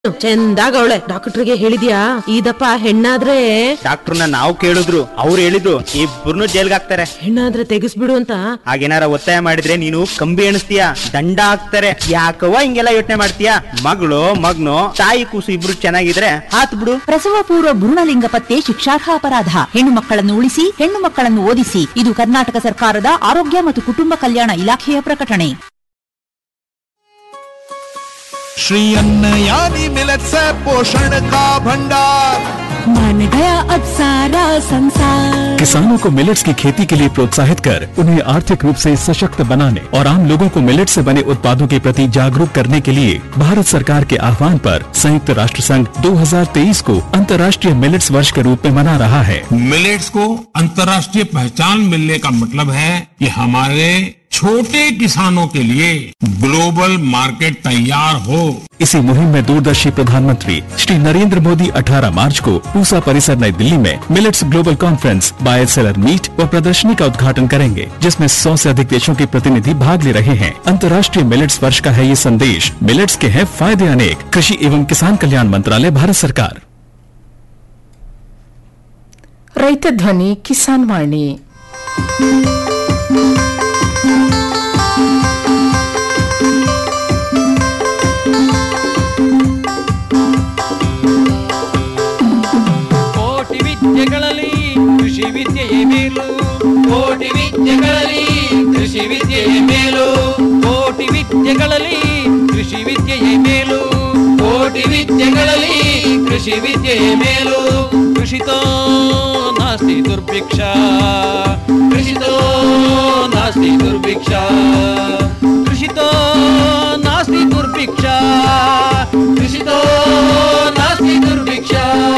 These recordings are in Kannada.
ಚಂದಾಗ ಅವಳೆ ಡಾಕ್ಟರ್ಗೆ ಹೇಳಿದ್ಯಾ ಇದಪ್ಪ ಹೆಣ್ಣಾದ್ರೆ ಡಾಕ್ಟರ್ನ ನಾವು ಕೇಳಿದ್ರು ಅವ್ರು ಹೇಳಿದ್ರು ಇಬ್ಬರನ್ನು ಜೈಲ್ಗೆ ಹಾಕ್ತಾರೆ ಹೆಣ್ಣಾದ್ರೆ ತೆಗಿಸ್ಬಿಡು ಅಂತ ಹಾಗೇನಾರ ಒತ್ತಾಯ ಮಾಡಿದ್ರೆ ನೀನು ಕಂಬಿ ಎಣಿಸ್ತೀಯ ದಂಡ ಹಾಕ್ತಾರೆ ಯಾಕವ್ವ ಹಿಂಗೆಲ್ಲ ಯೋಚನೆ ಮಾಡ್ತೀಯ ಮಗಳು ಮಗ್ನು ತಾಯಿ ಕೂಸು ಇಬ್ರು ಚೆನ್ನಾಗಿದ್ರೆ ಹಾತ್ ಬಿಡು ಪ್ರಸವ ಪೂರ್ವ ಭ್ರೂಣಲಿಂಗ ಪತ್ತೆ ಶಿಕ್ಷಾರ್ಹ ಅಪರಾಧ ಹೆಣ್ಣು ಮಕ್ಕಳನ್ನು ಉಳಿಸಿ ಹೆಣ್ಣು ಮಕ್ಕಳನ್ನು ಓದಿಸಿ ಇದು ಕರ್ನಾಟಕ ಸರ್ಕಾರದ ಆರೋಗ್ಯ ಮತ್ತು ಕುಟುಂಬ ಕಲ್ಯಾಣ ಇಲಾಖೆಯ ಪ್ರಕಟಣೆ श्री अन्न यानी मिलत से पोषण का भंडार मान गया अब सारा संसार किसानों को मिलेट्स की खेती के लिए प्रोत्साहित कर उन्हें आर्थिक रूप से सशक्त बनाने और आम लोगों को मिलेट से बने उत्पादों के प्रति जागरूक करने के लिए भारत सरकार के आह्वान पर संयुक्त राष्ट्र संघ 2023 को अंतर्राष्ट्रीय मिलेट्स वर्ष के रूप में मना रहा है मिलेट्स को अंतर्राष्ट्रीय पहचान मिलने का मतलब है कि हमारे छोटे किसानों के लिए ग्लोबल मार्केट तैयार हो इसी मुहिम में दूरदर्शी प्रधानमंत्री श्री नरेंद्र मोदी 18 मार्च को पूसा परिसर नई दिल्ली में millets global conference buyer seller meet व प्रदर्शनी का उद्घाटन करेंगे जिसमें 100 से अधिक देशों के प्रतिनिधि भाग ले रहे हैं अंतर्राष्ट्रीय मिलेट्स वर्ष का है ये संदेश मिलेट्स के हैं फायदे अनेक कृषि एवं किसान कल्याण मंत्रालय भारत सरकार ರೈತ ಧ್ವನಿ ಕಿಸಾನ್ ವಾಣಿ ಕೋಟಿ ವಿದ್ಯೆಗಳಲ್ಲಿ ಕೃಷಿ ವಿದ್ಯೆಯೇ ಮೇಲು ಕೋಟಿ ವಿದ್ಯೆಗಳಲ್ಲಿ ಕೃಷಿ ವಿದ್ಯೆಯೇ ಮೇಲು ಕೋಟಿ ವಿದ್ಯೆಗಳಲ್ಲಿ ಕೃಷಿ ವಿದ್ಯೆಯೇ ಮೇಲು ಕೋಟಿ ವಿದ್ಯೆಗಳಲ್ಲಿ ಕೃಷಿ ವಿದ್ಯೆಯೇ ಮೇಲು ಕೃಷಿತೋ ನಾಸ್ತಿ ದುರ್ಭಿಕ್ಷ ಕೃಷಿತೋ ನಾಸ್ತಿ ದುರ್ಭಿಕ್ಷ ಕೃಷಿತೋ ನಾಸ್ತಿ ದುರ್ಭಿಕ್ಷ ಕೃಷಿತೋ ನಾಸ್ತಿ ದುರ್ಭಿಕ್ಷ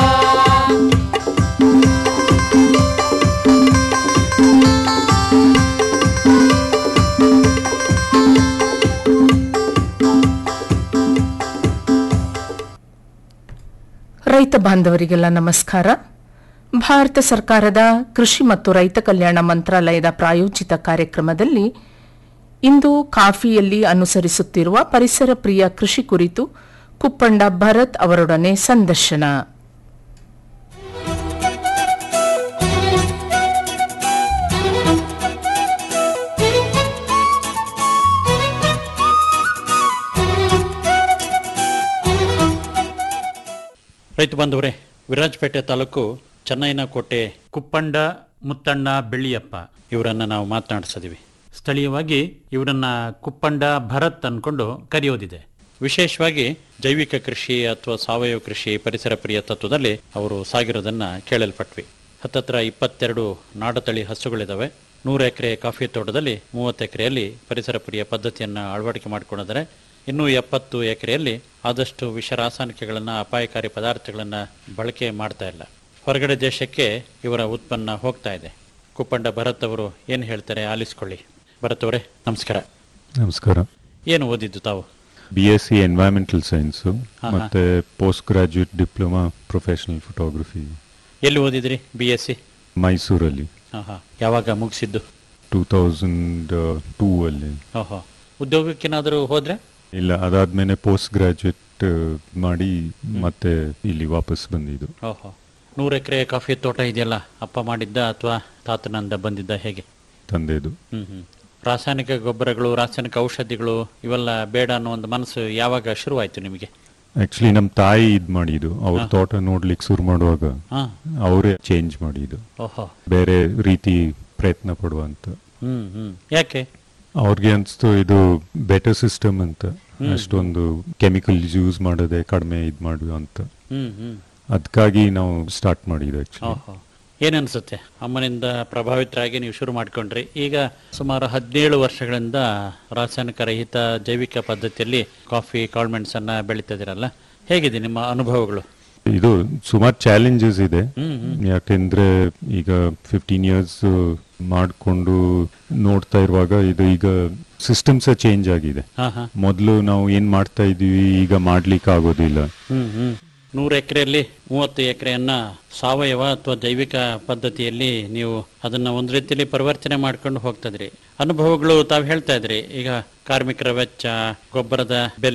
ರೈತ ಬಾಂಧವರಿಗೆಲ್ಲ ನಮಸ್ಕಾರ ಭಾರತ ಸರ್ಕಾರದ ಕೃಷಿ ಮತ್ತು ರೈತ ಕಲ್ಯಾಣ ಮಂತ್ರಾಲಯದ ಪ್ರಾಯೋಜಿತ ಕಾರ್ಯಕ್ರಮದಲ್ಲಿ ಇಂದು ಕಾಫಿಯಲ್ಲಿ ಅನುಸರಿಸುತ್ತಿರುವ ಪರಿಸರ ಪ್ರಿಯ ಕೃಷಿ ಕುರಿತು ಕುಪ್ಪಂಡ ಭರತ್ ಅವರೊಡನೆ ಸಂದರ್ಶನ ರೈತ ಬಾಂಧವರೇ ವಿರಾಜಪೇಟೆ ತಾಲೂಕು ಚೆನ್ನೈನಕೋಟೆ ಕುಪ್ಪಂಡ ಮುತ್ತಣ್ಣ ಬೆಳ್ಳಿಯಪ್ಪ ಇವರನ್ನ ನಾವು ಮಾತನಾಡಿಸಿದೀವಿ ಸ್ಥಳೀಯವಾಗಿ ಇವರನ್ನ ಕುಪ್ಪಂಡ ಭರತ್ ಅನ್ಕೊಂಡು ಕರೆಯೋದಿದೆ ವಿಶೇಷವಾಗಿ ಜೈವಿಕ ಕೃಷಿ ಅಥವಾ ಸಾವಯವ ಕೃಷಿ ಪರಿಸರ ಪ್ರಿಯ ತತ್ವದಲ್ಲಿ ಅವರು ಸಾಗಿರೋದನ್ನ ಕೇಳಲ್ಪಟ್ವಿ ಹತ್ತತ್ರ ಇಪ್ಪತ್ತೆರಡು ನಾಡತಳಿ ಹಸುಗಳಿದಾವೆ ನೂರು ಎಕರೆ ಕಾಫಿ ತೋಟದಲ್ಲಿ ಮೂವತ್ತು ಎಕರೆಯಲ್ಲಿ ಪರಿಸರ ಪ್ರಿಯ ಪದ್ಧತಿಯನ್ನು ಅಳವಡಿಕೆ ಮಾಡಿಕೊಂಡಿದ್ದಾರೆ ಇನ್ನೂ ಎಪ್ಪತ್ತು ಎಕರೆಯಲ್ಲಿ ಆದಷ್ಟು ವಿಷ ರಾಸಾಯನಿಕಗಳನ್ನು ಅಪಾಯಕಾರಿ ಪದಾರ್ಥಗಳನ್ನು ಬಳಕೆ ಮಾಡ್ತಾ ಇಲ್ಲ ಹೊರಗಡೆ ದೇಶಕ್ಕೆ ಇವರ ಉತ್ಪನ್ನ ಹೋಗ್ತಾ ಇದೆ ಕುಪ್ಪಂಡ ಭರತ್ ಅವರು ಏನು ಹೇಳ್ತಾರೆ ಆಲಿಸ್ಕೊಳ್ಳಿ ಭರತ್ ಅವರೇ ನಮಸ್ಕಾರ ನಮಸ್ಕಾರ ಏನು ಓದಿದ್ದು ತಾವು B S C environmental science ಹಾ, ಹಾ. ಮತ್ತು post graduate diploma professional photography ಎಲ್ಲಿ ಓದಿದ್ರಿ ಬಿ ಎಸ್ ಸಿ ಮೈಸೂರಲ್ಲಿ ಹಾಂ ಹಾಂ ಯಾವಾಗ ಮುಗಿಸಿದ್ದು ಟೂ ತೌಸಂಡ್ ಟೂ ಅಲ್ಲಿ ಓಹೋ ಉದ್ಯೋಗಕ್ಕೇನಾದರೂ ಹೋದ್ರೆ ಇಲ್ಲ ಅದಾದ್ಮೇಲೆ ಪೋಸ್ಟ್ ಗ್ರಾಜ್ಯುಯೇಟ್ ಮಾಡಿ ಮತ್ತೆ ಇಲ್ಲಿ ವಾಪಸ್ ಬಂದಿದ್ದು ಓಹೋ ನೂರು ಎಕರೆ ಕಾಫಿ ತೋಟ ಇದೆಯಲ್ಲ ಅಪ್ಪ ಮಾಡಿದ್ದ ಅಥವಾ ತಾತನಿಂದ ಬಂದಿದ್ದ ಹೇಗೆ ತಂದೆದು ಹ್ಮ್ ಹ್ಮ್ ರಾಸಾಯನಿಕ ಗೊಬ್ಬರಗಳು ರಾಸಾಯನಿಕ ಔಷಧಿಗಳು ಇವೆಲ್ಲ ಬೇಡ ಅನ್ನೋ ಒಂದು ಮನಸ್ಸು ಯಾವಾಗ ಶುರುವಾಯ್ತು ನಿಮಗೆ ಆಕ್ಚುಲಿ ನಮ್ಮ ತಾಯಿ ಇದ್ ಮಾಡಿದ್ದು ಅವ್ರ ಹಾ. ತೋಟ ನೋಡ್ಲಿಕ್ಕೆ ಶುರು ಮಾಡುವಾಗ ಹಾ. ಅವರೇ ಚೇಂಜ್ ಮಾಡಿದ್ದು ಓಹೋ ಬೇರೆ ರೀತಿ ಪ್ರಯತ್ನ ಪಡುವಂತ ಹ್ಮ್ ಹ್ಮ್ ಯಾಕೆ ಅವ್ರಿಗೆ ಅನ್ಸ್ತು ಇದು ಬೆಟರ್ ಸಿಸ್ಟಮ್ ಅಂತ ಹ್ಮ್. ಅಷ್ಟೊಂದು ಕೆಮಿಕಲ್ ಯೂಸ್ ಮಾಡದೆ ಕಡಿಮೆ ಇದ್ ಮಾಡುವ ಅಂತ ಹ್ಮ್ ಹ್ಮ್ ಅದಕ್ಕಾಗಿ ನಾವು ಸ್ಟಾರ್ಟ್ ಮಾಡಿದ್ದು ಆಕ್ಚುಲಿ ಓಹೋ ಏನನ್ಸುತ್ತೆ ಅಮ್ಮನಿಂದ ಪ್ರಭಾವಿತರಾಗಿ ನೀವು ಶುರು ಮಾಡ್ಕೊಂಡ್ರಿ ಈಗ ಸುಮಾರು ಹದಿನೇಳು ವರ್ಷಗಳಿಂದ ರಾಸಾಯನಿಕ ರಹಿತ ಜೈವಿಕ ಪದ್ಧತಿಯಲ್ಲಿ ಕಾಫಿ ಕಾಳ್ಮೆಣ್ಸ್ ಅನ್ನ ಬೆಳೀತಿದ್ದೀರಲ್ಲ ಹೇಗಿದೆ ನಿಮ್ಮ ಅನುಭವಗಳು ಇದು ಸುಮಾರು ಚಾಲೆಂಜಸ್ ಇದೆ ಹ್ಮ್, ಹ್ಮ್. ಯಾಕೆಂದ್ರೆ ಈಗ ಫಿಫ್ಟೀನ್ ಇಯರ್ಸ್ ಮಾಡಿಕೊಂಡು ನೋಡ್ತಾ ಇರುವಾಗ ಇದು ಈಗ ಸಿಸ್ಟಮ್ಸ್ ಚೇಂಜ್ ಆಗಿದೆ ಹಾ, ಹಾ. ಮೊದಲು ನಾವು ಏನ್ ಮಾಡ್ತಾ ಇದೀವಿ ಈಗ ಮಾಡ್ಲಿಕ್ಕೆ ಆಗೋದಿಲ್ಲ ಹ್ಮ್ ಹ್ಮ್ ನೂರು ಎಕರೆಯಲ್ಲಿ ಮೂವತ್ತು ಎಕರೆಯನ್ನ ಸಾವಯವ ಅಥವಾ ಜೈವಿಕ ಪದ್ಧತಿಯಲ್ಲಿ ನೀವು ಅದನ್ನ ಒಂದು ರೀತಿಯಲ್ಲಿ ಪರಿವರ್ತನೆ ಮಾಡ್ಕೊಂಡು ಹೋಗ್ತದ್ರಿ ಅನುಭವಗಳು ತಾವು ಹೇಳ್ತಾ ಇದ್ರಿ ಈಗ ಕಾರ್ಮಿಕರ ವೆಚ್ಚ ಗೊಬ್ಬರದ ಬೆಲೆ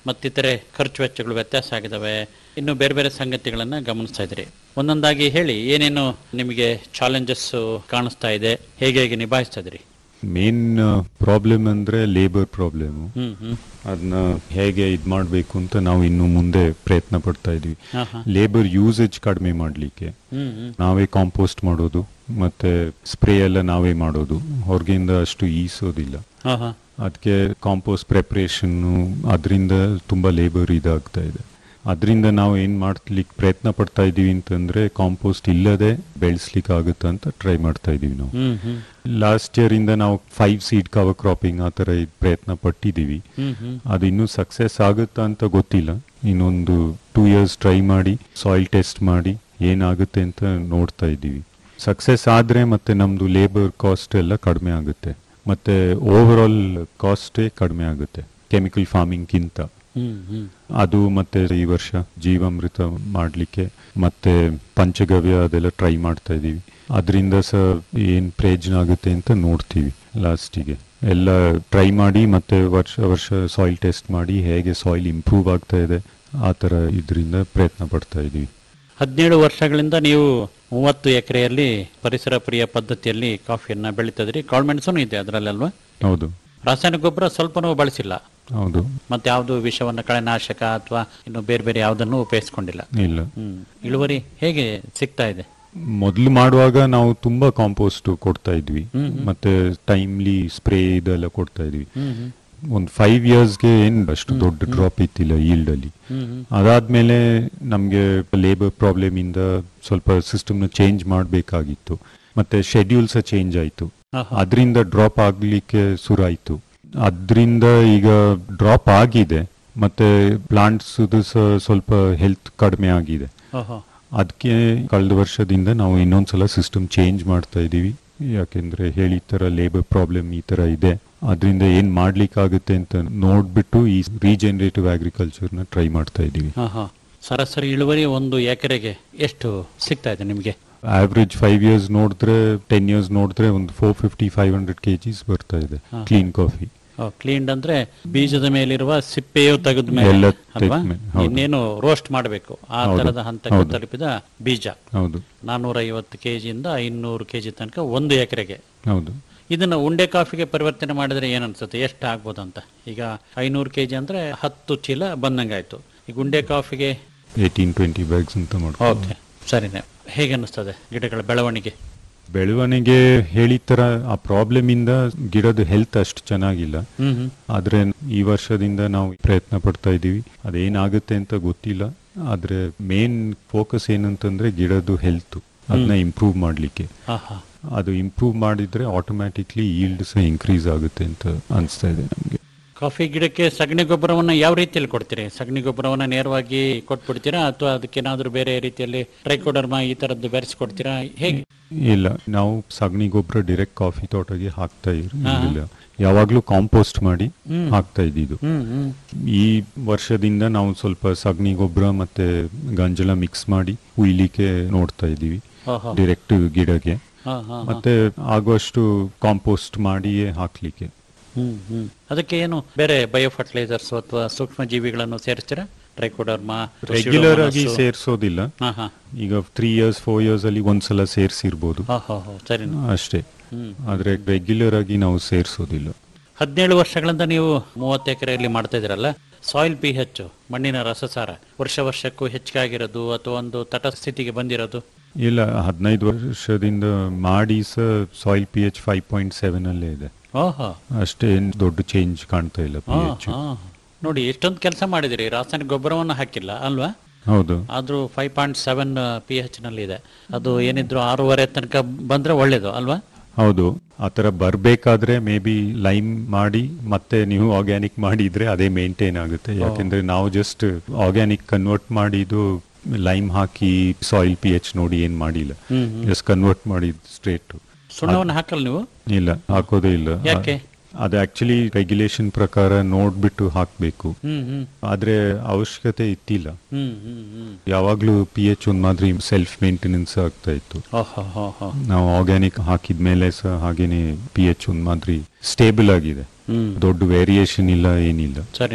ಮತ್ತಿತರೆ ಖರ್ಚು ವೆಚ್ಚಗಳು ವ್ಯತ್ಯಾಸ ಆಗಿದಾವೆ ಇನ್ನು ಬೇರೆ ಬೇರೆ ಸಂಗತಿಗಳನ್ನ ಗಮನಿಸ್ತಾ ಇದ್ರಿ ಒಂದೊಂದಾಗಿ ಹೇಳಿ ಏನೇನು ನಿಮಗೆ ಚಾಲೆಂಜಸ್ ಕಾಣಿಸ್ತಾ ಇದೆ ಹೇಗೆ ಹೇಗೆ ನಿಭಾಯಿಸ್ತಾ ಇದ್ರಿ ಮೇನ್ ಪ್ರಾಬ್ಲಮ್ ಅಂದ್ರೆ ಲೇಬರ್ ಪ್ರಾಬ್ಲಮ್ ಹ್ಮ್ ಹ್ಮ್ ಅದನ್ನ ಹೇಗೆ ಇದ್ ಮಾಡ್ಬೇಕು ಅಂತ ನಾವು ಇನ್ನು ಮುಂದೆ ಪ್ರಯತ್ನ ಪಡ್ತಾ ಇದೀವಿ ಹಾ, ಹಾ. ಲೇಬರ್ ಯೂಸೇಜ್ ಕಡಿಮೆ ಮಾಡ್ಲಿಕ್ಕೆ ಹ್ಮ್ ಹ್ಮ್ ನಾವೇ ಕಾಂಪೋಸ್ಟ್ ಮಾಡೋದು ಮತ್ತೆ ಸ್ಪ್ರೇ ಎಲ್ಲ ನಾವೇ ಮಾಡೋದು ಹೊರಗಿಂದ ಅಷ್ಟು ಈಸೋದಿಲ್ಲ ಹಾ ಹಾ ಅದಕ್ಕೆ ಕಾಂಪೋಸ್ಟ್ ಪ್ರಿಪ್ರೇಷನ್ ಅದರಿಂದ ತುಂಬಾ ಲೇಬರ್ ಇದಾಗ್ತಾ ಇದೆ ಅದರಿಂದ ನಾವು ಏನ್ ಮಾಡ್ಲಿಕ್ಕೆ ಪ್ರಯತ್ನ ಪಡ್ತಾ ಇದೀವಿ ಅಂತಂದ್ರೆ ಕಾಂಪೋಸ್ಟ್ ಇಲ್ಲದೆ ಬೆಳೆಸ್ಲಿಕ್ಕೆ ಆಗುತ್ತಾ ಅಂತ ಟ್ರೈ ಮಾಡ್ತಾ ಇದೀವಿ ನಾವು ಹ್ಮ್ ಹ್ಮ್ ಲಾಸ್ಟ್ ಇಯರ್ ಇಂದ ನಾವು ಫೈವ್ ಸೀಡ್ ಕವರ್ ಕ್ರಾಪಿಂಗ್ ಆ ತರ ಇದ್ ಪ್ರಯತ್ನ ಪಟ್ಟಿದೀವಿ ಹ್ಮ್ ಹ್ಮ್ ಅದು ಇನ್ನೂ ಸಕ್ಸಸ್ ಆಗುತ್ತಾ ಅಂತ ಗೊತ್ತಿಲ್ಲ ಇನ್ನೊಂದು ಟೂ ಇಯರ್ಸ್ ಟ್ರೈ ಮಾಡಿ ಸಾಯಿಲ್ ಟೆಸ್ಟ್ ಮಾಡಿ ಏನಾಗುತ್ತೆ ಅಂತ ನೋಡ್ತಾ ಇದ್ದೀವಿ ಸಕ್ಸಸ್ ಆದ್ರೆ ಮತ್ತೆ ನಮ್ದು ಲೇಬರ್ ಕಾಸ್ಟ್ ಎಲ್ಲ ಕಡಿಮೆ ಆಗುತ್ತೆ ಮತ್ತೆ ಓವರ್ ಆಲ್ ಕಾಸ್ಟೇ ಕಡಿಮೆ ಆಗುತ್ತೆ ಕೆಮಿಕಲ್ ಫಾರ್ಮಿಂಗ್ಗಿಂತ ಹ್ಮ್ ಹ್ಮ್ ಅದು ಮತ್ತೆ ಈ ವರ್ಷ ಜೀವಾಮೃತ ಮಾಡಲಿಕ್ಕೆ ಮತ್ತೆ ಪಂಚಗವ್ಯ ಅದೆಲ್ಲ ಟ್ರೈ ಮಾಡ್ತಾ ಇದೀವಿ ಅದರಿಂದ ಸಹ ಏನ್ ಪ್ರಯೋಜನ ಆಗುತ್ತೆ ಅಂತ ನೋಡ್ತೀವಿ ಲಾಸ್ಟಿಗೆ ಎಲ್ಲ ಟ್ರೈ ಮಾಡಿ ಮತ್ತೆ ವರ್ಷ ವರ್ಷ ಸಾಯಿಲ್ ಟೆಸ್ಟ್ ಮಾಡಿ ಹೇಗೆ ಸಾಯಿಲ್ ಇಂಪ್ರೂವ್ ಆಗ್ತಾ ಇದೆ ಆ ತರ ಇದರಿಂದ ಪ್ರಯತ್ನ ಪಡ್ತಾ ಇದೀವಿ ಹದಿನೇಳು ವರ್ಷಗಳಿಂದ ನೀವು ಮೂವತ್ತು ಎಕರೆಯಲ್ಲಿ ಪರಿಸರ ಪ್ರಿಯ ಪದ್ಧತಿಯಲ್ಲಿ ಕಾಫಿಯನ್ನ ಬೆಳೀತದ್ರಿ ಕಾಳ್ಮೆಣಸು ಇದೆ ಅದರಲ್ಲಲ್ವಾ ಹೌದು ರಾಸಾಯನಿಕ ಗೊಬ್ಬರ ಸ್ವಲ್ಪನೂ ಬಳಸಿಲ್ಲ ಹೌದು ಮತ್ತೆ ಯಾವುದು ವಿಷವನ್ನ ಕಳೆನಾಶಕ ಅಥವಾ ಇನ್ನು ಬೇರೆ ಬೇರೆ ಯಾವುದನ್ನು ಉಪಯೋಗಿಸ್ಕೊಂಡಿಲ್ಲ ಇಲ್ಲ ಹ್ಮ್ ಇಳುವರಿ ಹೇಗೆ ಸಿಗ್ತಾ ಇದೆ ಮೊದಲು ಮಾಡುವಾಗ ನಾವು ತುಂಬಾ ಕಾಂಪೋಸ್ಟ್ ಕೊಡ್ತಾ ಇದ್ವಿ ಹ್ಮ್, ಹ್ಮ್. ಮತ್ತೆ ಟೈಮ್ಲಿ ಸ್ಪ್ರೇ ಇದೆಲ್ಲ ಕೊಡ್ತಾ ಇದ್ವಿ ಹ್ಮ್ ಹ್ಮ್ ಒಂದು ಫೈವ್ ಇಯರ್ಸ್ಗೆ ಏನ್ ಅಷ್ಟು ದೊಡ್ಡ ಡ್ರಾಪ್ ಇತ್ತಿಲ್ಲ yield ಅಲ್ಲಿ ಹ್ಮ್ ಹ್ಮ್ ಅದಾದ್ಮೇಲೆ ನಮ್ಗೆ ಲೇಬರ್ ಪ್ರಾಬ್ಲಮ್ ಇಂದ ಸ್ವಲ್ಪ ಸಿಸ್ಟಮ್ ನ ಚೇಂಜ್ ಮಾಡಬೇಕಾಗಿತ್ತು ಮತ್ತೆ ಶೆಡ್ಯೂಲ್ಸ್ ಚೇಂಜ್ ಆಯ್ತು ಆಹಾ. ಅದರಿಂದ ಡ್ರಾಪ್ ಆಗ್ಲಿಕ್ಕೆ ಶುರುವಾಯ್ತು ಅದರಿಂದ ಈಗ ಡ್ರಾಪ್ ಆಗಿದೆ ಮತ್ತೆ ಪ್ಲಾಂಟ್ಸ್ ಸ್ವಲ್ಪ ಹೆಲ್ತ್ ಕಡಿಮೆ ಆಗಿದೆ ಓಹೋ ಅದಕ್ಕೆ ಕಳೆದ ವರ್ಷದಿಂದ ನಾವು ಇನ್ನೊಂದ್ಸಲ ಸಿಸ್ಟಮ್ ಚೇಂಜ್ ಮಾಡ್ತಾ ಇದೀವಿ ಯಾಕೆಂದ್ರೆ ಹೇಳಿ ತರ ಲೇಬರ್ ಪ್ರಾಬ್ಲಮ್ ಈ ತರ ಇದೆ ಅದರಿಂದ ಏನ್ ಮಾಡ್ಲಿಕ್ಕಾಗುತ್ತೆ ಅಂತ ನೋಡ್ಬಿಟ್ಟು ಈ ರೀಜನರೇಟಿವ್ ಅಗ್ರಿಕಲ್ಚರ್ ನ ಟ್ರೈ ಮಾಡ್ತಾ ಇದೀವಿ ಹಾ ಹಾ ಸರಾಸರಿ ಇಳುವರಿ ಒಂದು ಎಕರೆಗೆ ಎಷ್ಟು ಸಿಗ್ತಾ ಇದೆ ನಿಮಗೆ ಆವ್ರೇಜ್ ಫೈವ್ ಇಯರ್ಸ್ ನೋಡಿದ್ರೆ ಟೆನ್ ಇಯರ್ಸ್ ನೋಡಿದ್ರೆ ಒಂದು four fifty five hundred KGs ಬರ್ತಾ ಇದೆ ಹಾ. ಕ್ಲೀನ್ ಕಾಫಿ ಕ್ಲೀನ್ ಅಂದ್ರೆ ಬೀಜದ ಮೇಲಿರುವ ಸಿಪ್ಪೆಯು ತೆಗೆದ ಮೇಲೆ ಎಲ್ಲ ಅಲ್ವಾ ತೆಗ್ದ್ಮೇಲೆ, ಹೌದು. ಇನ್ನೇನು ರೋಸ್ಟ್ ಮಾಡಬೇಕು ಆ ಹೌದು, ತರದ ಹಂತಕ್ಕೆ ಹೌದು. ತಲುಪಿದ ಬೀಜ ಹೌದು ನಾನೂರ ಐವತ್ತು ಕೆಜಿಯಿಂದ ಐನೂರು ಕೆಜಿ ತನಕ ಒಂದು ಎಕರೆಗೆ ಹೌದು ಇದನ್ನ ಉಂಡೆ ಕಾಫಿಗೆ ಪರಿವರ್ತನೆ ಮಾಡಿದ್ರೆ ಏನ್ ಅನ್ಸುತ್ತೆ ಎಷ್ಟು ಆಗ್ಬೋದು ಅಂತ ಈಗ ಐನೂರು ಕೆಜಿ ಅಂದ್ರೆ ಹತ್ತು ಚೀಲ ಬಂದಂಗಾಯ್ತು ಈಗ ಉಂಡೆ ಕಾಫಿಗೆ ಏಯ್ಟೀನ್ ಟ್ವೆಂಟಿ ಬ್ಯಾಗ್ಸ್ ಅಂತ ಮಾಡ್ತೀವಿ ಓಕೆ ಸರಿನೇ ಹೇಗೆ ಅನ್ನಿಸ್ತದೆ ಗಿಡಗಳ ಬೆಳವಣಿಗೆ ಬೆಳವಣಿಗೆ ಹೇಳಿದ ತರ ಆ ಪ್ರಾಬ್ಲಮ್ ಇಂದ ಗಿಡದ ಹೆಲ್ತ್ ಅಷ್ಟು ಚೆನ್ನಾಗಿಲ್ಲ ಹ್ಮ್ ಹ್ಮ್ ಆದ್ರೆ ಈ ವರ್ಷದಿಂದ ನಾವು ಪ್ರಯತ್ನ ಪಡ್ತಾ ಇದ್ದೀವಿ ಅದೇನಾಗುತ್ತೆ ಅಂತ ಗೊತ್ತಿಲ್ಲ ಆದ್ರೆ ಮೇನ್ ಫೋಕಸ್ ಏನಂತಂದ್ರೆ ಗಿಡದ ಹೆಲ್ತ್ ಅದನ್ನ ಇಂಪ್ರೂವ್ ಮಾಡ್ಲಿಕ್ಕೆ ಹಾ ಹಾ ಅದು ಇಂಪ್ರೂವ್ ಮಾಡಿದ್ರೆ ಆಟೋಮ್ಯಾಟಿಕ್ಲಿ ಈಲ್ಡ್ ಸಹ ಇನ್ಕ್ರೀಸ್ ಆಗುತ್ತೆ ಅಂತ ಅನಿಸ್ತಾ ಇದೆ ನಮಗೆ ಕಾಫಿ ಗಿಡಕ್ಕೆ ಸಗಣಿ ಗೊಬ್ಬರವನ್ನ ಯಾವ ರೀತಿಯಲ್ಲಿ ಕೊಡ್ತೀರಿ ಸಗಣಿ ಗೊಬ್ಬರವನ್ನ ನೇರವಾಗಿ ಕೊಟ್ಬಿಡ್ತೀರಾ ಅಥವಾ ಅದಕ್ಕೇನಾದ್ರೂ ಬೇರೆ ರೀತಿಯಲ್ಲಿ ಟ್ರೈಕೋಡರ್ಮಾ ಈ ತರದ್ದು ಬೆರೆಸಿ ಕೊಡ್ತೀರಾ ಹೇಗೆ ಇಲ್ಲ ನಾವು ಸಗಣಿ ಗೊಬ್ಬರ ಡೈರೆಕ್ಟ್ ಕಾಫಿ ತೋಟಗೆ ಹಾಕ್ತಾ ಇರಲಿಲ್ಲ ಯಾವಾಗ್ಲೂ ಕಾಂಪೋಸ್ಟ್ ಮಾಡಿ ಹ್ಮ್. ಹಾಕ್ತಾ ಇದ್ದಿದ್ದು ಹ್ಮ್ ಹ್ಮ್ ಈ ವರ್ಷದಿಂದ ನಾವು ಸ್ವಲ್ಪ ಸಗಣಿ ಗೊಬ್ಬರ ಮತ್ತೆ ಗಂಜಲ ಮಿಕ್ಸ್ ಮಾಡಿ ಉಯ್ಲಿಕ್ಕೆ ನೋಡ್ತಾ ಇದ್ದೀವಿ ಓಹೋ. ಡೈರೆಕ್ಟ್ ಗಿಡಕ್ಕೆ ಹಾ, ಹಾ, ಹಾ. ಮತ್ತೆ ಆಗುವಷ್ಟು ಕಾಂಪೋಸ್ಟ್ ಮಾಡಿಯೇ ಹಾಕ್ಲಿಕ್ಕೆ ಹ್ಮ್ ಹ್ಮ್ ಅದಕ್ಕೆ ಏನು ಬೇರೆ ಬಯೋ ಫರ್ಟಿಲೈಸರ್ಸ್ ಅಥವಾ ಸೂಕ್ಷ್ಮ ಜೀವಿಗಳನ್ನು ಸೇರಿಸ್ತೀರಾ ಟ್ರೈಕೋಡರ್ಮಾ ರೆಗ್ಯುಲರ್ ಆಗಿ ಸೇರ್ಸೋದಿಲ್ಲ ಹಾ ಹಾ ಈಗ ತ್ರೀ ಇಯರ್ಸ್ ಫೋರ್ ಇಯರ್ಸ್ ಅಲ್ಲಿ ಒಂದ್ಸಲ ಸೇರ್ಸಿರ್ಬೋದು ಹಾ ಹಾ ಹಾ ಸರಿ ಅಷ್ಟೇ ಹ್ಮ್. ಆದ್ರೆ ರೆಗ್ಯುಲರ್ ಆಗಿ ನಾವು ಸೇರ್ಸೋದಿಲ್ಲ ಹದಿನೇಳು ವರ್ಷಗಳಿಂದ ನೀವು ಮೂವತ್ತು ಎಕರೆಯಲ್ಲಿ ಮಾಡ್ತಾ ಇದ್ದೀರಲ್ಲ ಸಾಯಿಲ್ ಪಿ ಹೆಚ್ಚು ಮಣ್ಣಿನ ರಸಸಾರ ವರ್ಷ ವರ್ಷಕ್ಕೂ ಹೆಚ್ಚಾಗಿರೋದು ಅಥವಾ ಒಂದು ತಟಸ್ಥಿತಿಗೆ ಬಂದಿರೋದು ಇಲ್ಲ ಹದಿನೈದು ವರ್ಷದಿಂದ ಮಾಡಿ ಸಹ soil P H five point seven ಅಲ್ಲೇ ಇದೆ ಓಹೋ ಅಷ್ಟೇ ಏನ್ ದೊಡ್ಡ ಚೇಂಜ್ ಕಾಣ್ತಾ ಇಲ್ಲ ಪಿ ಹಾ, ಎಚ್ ಹಾ. ನೋಡಿ ಎಷ್ಟೊಂದು ಕೆಲಸ ಮಾಡಿದಿರಿ ರಾಸಾಯನಿಕ ಗೊಬ್ಬರವನ್ನು ಹಾಕಿಲ್ಲ ಅಲ್ವಾ ಹೌದು ಆದ್ರೂ five point seven P H ನಲ್ಲಿ ಇದೆ ಅದು ಏನಿದ್ರು ಆರೂವರೆ ತನಕ ಬಂದ್ರೆ ಒಳ್ಳೇದು ಅಲ್ವಾ ಹೌದು ಆತರ ಬರ್ಬೇಕಾದ್ರೆ ಮೇ ಬಿ ಲೈಮ್ ಮಾಡಿ ಮತ್ತೆ ನೀವು ಆರ್ಗ್ಯಾನಿಕ್ ಮಾಡಿದ್ರೆ ಅದೇ ಮೇಂಟೈನ್ ಆಗುತ್ತೆ ಯಾಕೆಂದ್ರೆ ನಾವು ಜಸ್ಟ್ ಆರ್ಗ್ಯಾನಿಕ್ ಕನ್ವರ್ಟ್ ಮಾಡಿದ್ದು ಲೈಮ್ ಹಾಕಿ ಸಾಯಿಲ್ ಪಿ ಎಚ್ ನೋಡಿ ಏನ್ ಮಾಡಿಲ್ಲ ಹ್ಮ್, ಹ್ಮ್. ಜಸ್ಟ್ ಕನ್ವರ್ಟ್ ಮಾಡಿದ್ ಸ್ಟ್ರೇಟ್ ಸುಣ್ಣವನ್ನು ಹಾಕಲ್ಲ ನೀವು ಇಲ್ಲ ಹಾಕೋದೇ ಇಲ್ಲ ಯಾಕೆ? ಅದು ಆಕ್ಚುಲಿ ರೆಗ್ಯುಲೇಷನ್ ಪ್ರಕಾರ ನೋಡ್ಬಿಟ್ಟು ಹಾಕ್ಬೇಕು ಹ್ಮ್ ಹ್ಮ್ ಆದ್ರೆ ಅವಶ್ಯಕತೆ ಇತ್ತಿಲ್ಲ ಹ್ಮ್ ಹ್ಮ್ ಹ್ಮ್ ಯಾವಾಗ್ಲೂ ಪಿ ಎಚ್ ಒಂದ್ ಮಾದ್ರಿ ಸೆಲ್ಫ್ ಮೇಂಟೆನೆನ್ಸ್ ಆಗ್ತಾ ಇತ್ತು ಓಹೋ ಹೋ ಹೋ ನಾವು ಆರ್ಗ್ಯಾನಿಕ್ ಹಾಕಿದ್ಮೇಲೆ ಸಹ ಹಾಗೇನೆ ಪಿ ಎಚ್ ಒಂದ್ ಮಾದ್ರಿ ಸ್ಟೇಬಲ್ ಆಗಿದೆ ಹ್ಮ್ ದೊಡ್ಡ ವೇರಿಯೇಷನ್ ಇಲ್ಲ ಏನಿಲ್ಲ ಸರಿನೇ